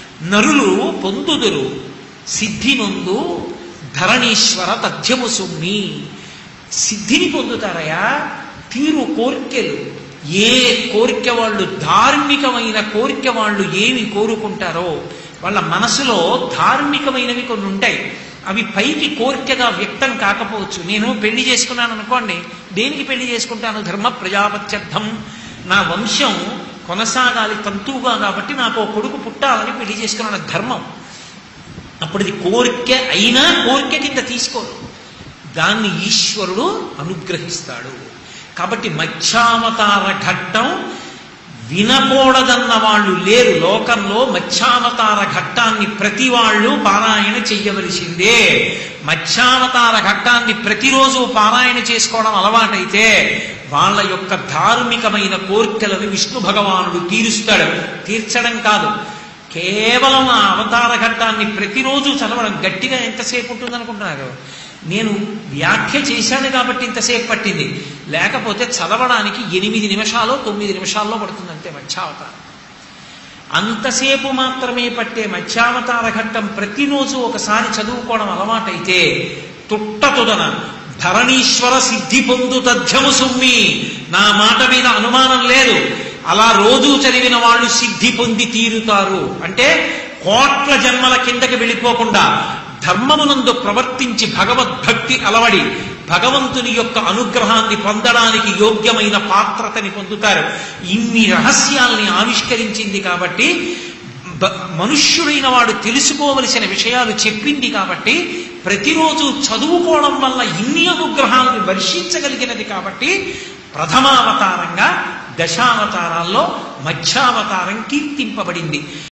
నరులు పొందుదురు సిద్ధి నుందు ధరణీశ్వర తథ్యము సుమ్మి సిద్ధిని పొందుతారయా తీరు కోరికలు ఏ కోరిక వాళ్ళు ధార్మికమైన కోరిక వాళ్ళు ఏమి కోరుకుంటారో వాళ్ళ మనసులో ధార్మికమైనవి కొన్ని ఉంటాయి అవి పైకి కోరికగా వ్యక్తం కాకపోవచ్చు నేను పెళ్లి చేసుకున్నాను అనుకోండి దేనికి పెళ్లి చేసుకుంటాను ధర్మ ప్రజాపత్యర్థం నా వంశం కొనసాగాలి తంతువుగా కాబట్టి నాకు ఓ కొడుకు పుట్టాలని పెళ్లి చేసుకున్నాను ధర్మం అప్పుడు ఇది కోరిక అయినా కోరిక కింద తీసుకోరు దాన్ని ఈశ్వరుడు అనుగ్రహిస్తాడు కాబట్టి మత్స్యావతార ఘట్టం వినకూడదన్న వాళ్ళు లేరు లోకంలో మత్స్యావతార ఘట్టాన్ని ప్రతి వాళ్ళు పారాయణ చెయ్యవలసిందే మత్స్యావతార ఘట్టాన్ని ప్రతిరోజు పారాయణ చేసుకోవడం అలవాటైతే వాళ్ళ యొక్క ధార్మికమైన కోరికలను విష్ణు భగవానుడు తీరుస్తాడు తీర్చడం కాదు కేవలం ఆ అవతార ఘట్టాన్ని ప్రతిరోజు చదవడం గట్టిగా ఎంతసేపు ఉంటుంది అనుకుంటున్నారు నేను వ్యాఖ్య చేశాను కాబట్టి ఇంతసేపు పట్టింది లేకపోతే చదవడానికి ఎనిమిది నిమిషాలు తొమ్మిది నిమిషాల్లో పడుతుంది అంతే మత్స్యావతారం అంతసేపు మాత్రమే పట్టే మత్స్యావతార ఘట్టం ప్రతిరోజు ఒకసారి చదువుకోవడం అలవాటైతే తుట్టతుదన ధరణీశ్వర సిద్ధి పొందు తథ్యము సుమ్మి నా మాట మీద అనుమానం లేదు అలా రోజు చదివిన వాళ్ళు సిద్ధి పొంది తీరుతారు అంటే కోట్ల జన్మల కిందకి వెళ్ళిపోకుండా ధర్మమునందు ప్రవర్తించి భగవద్భక్తి అలవడి భగవంతుని యొక్క అనుగ్రహాన్ని పొందడానికి యోగ్యమైన పాత్రతని పొందుతారు ఇన్ని రహస్యాల్ని ఆవిష్కరించింది కాబట్టి బ- మనుష్యుడైన వాడు తెలుసుకోవలసిన విషయాలు చెప్పింది కాబట్టి ప్రతిరోజు చదువుకోవడం వల్ల ఇన్ని అనుగ్రహాలను వర్షించగలిగినది కాబట్టి ప్రథమావతారంగా దశావతారాల్లో మధ్యావతారం కీర్తింపబడింది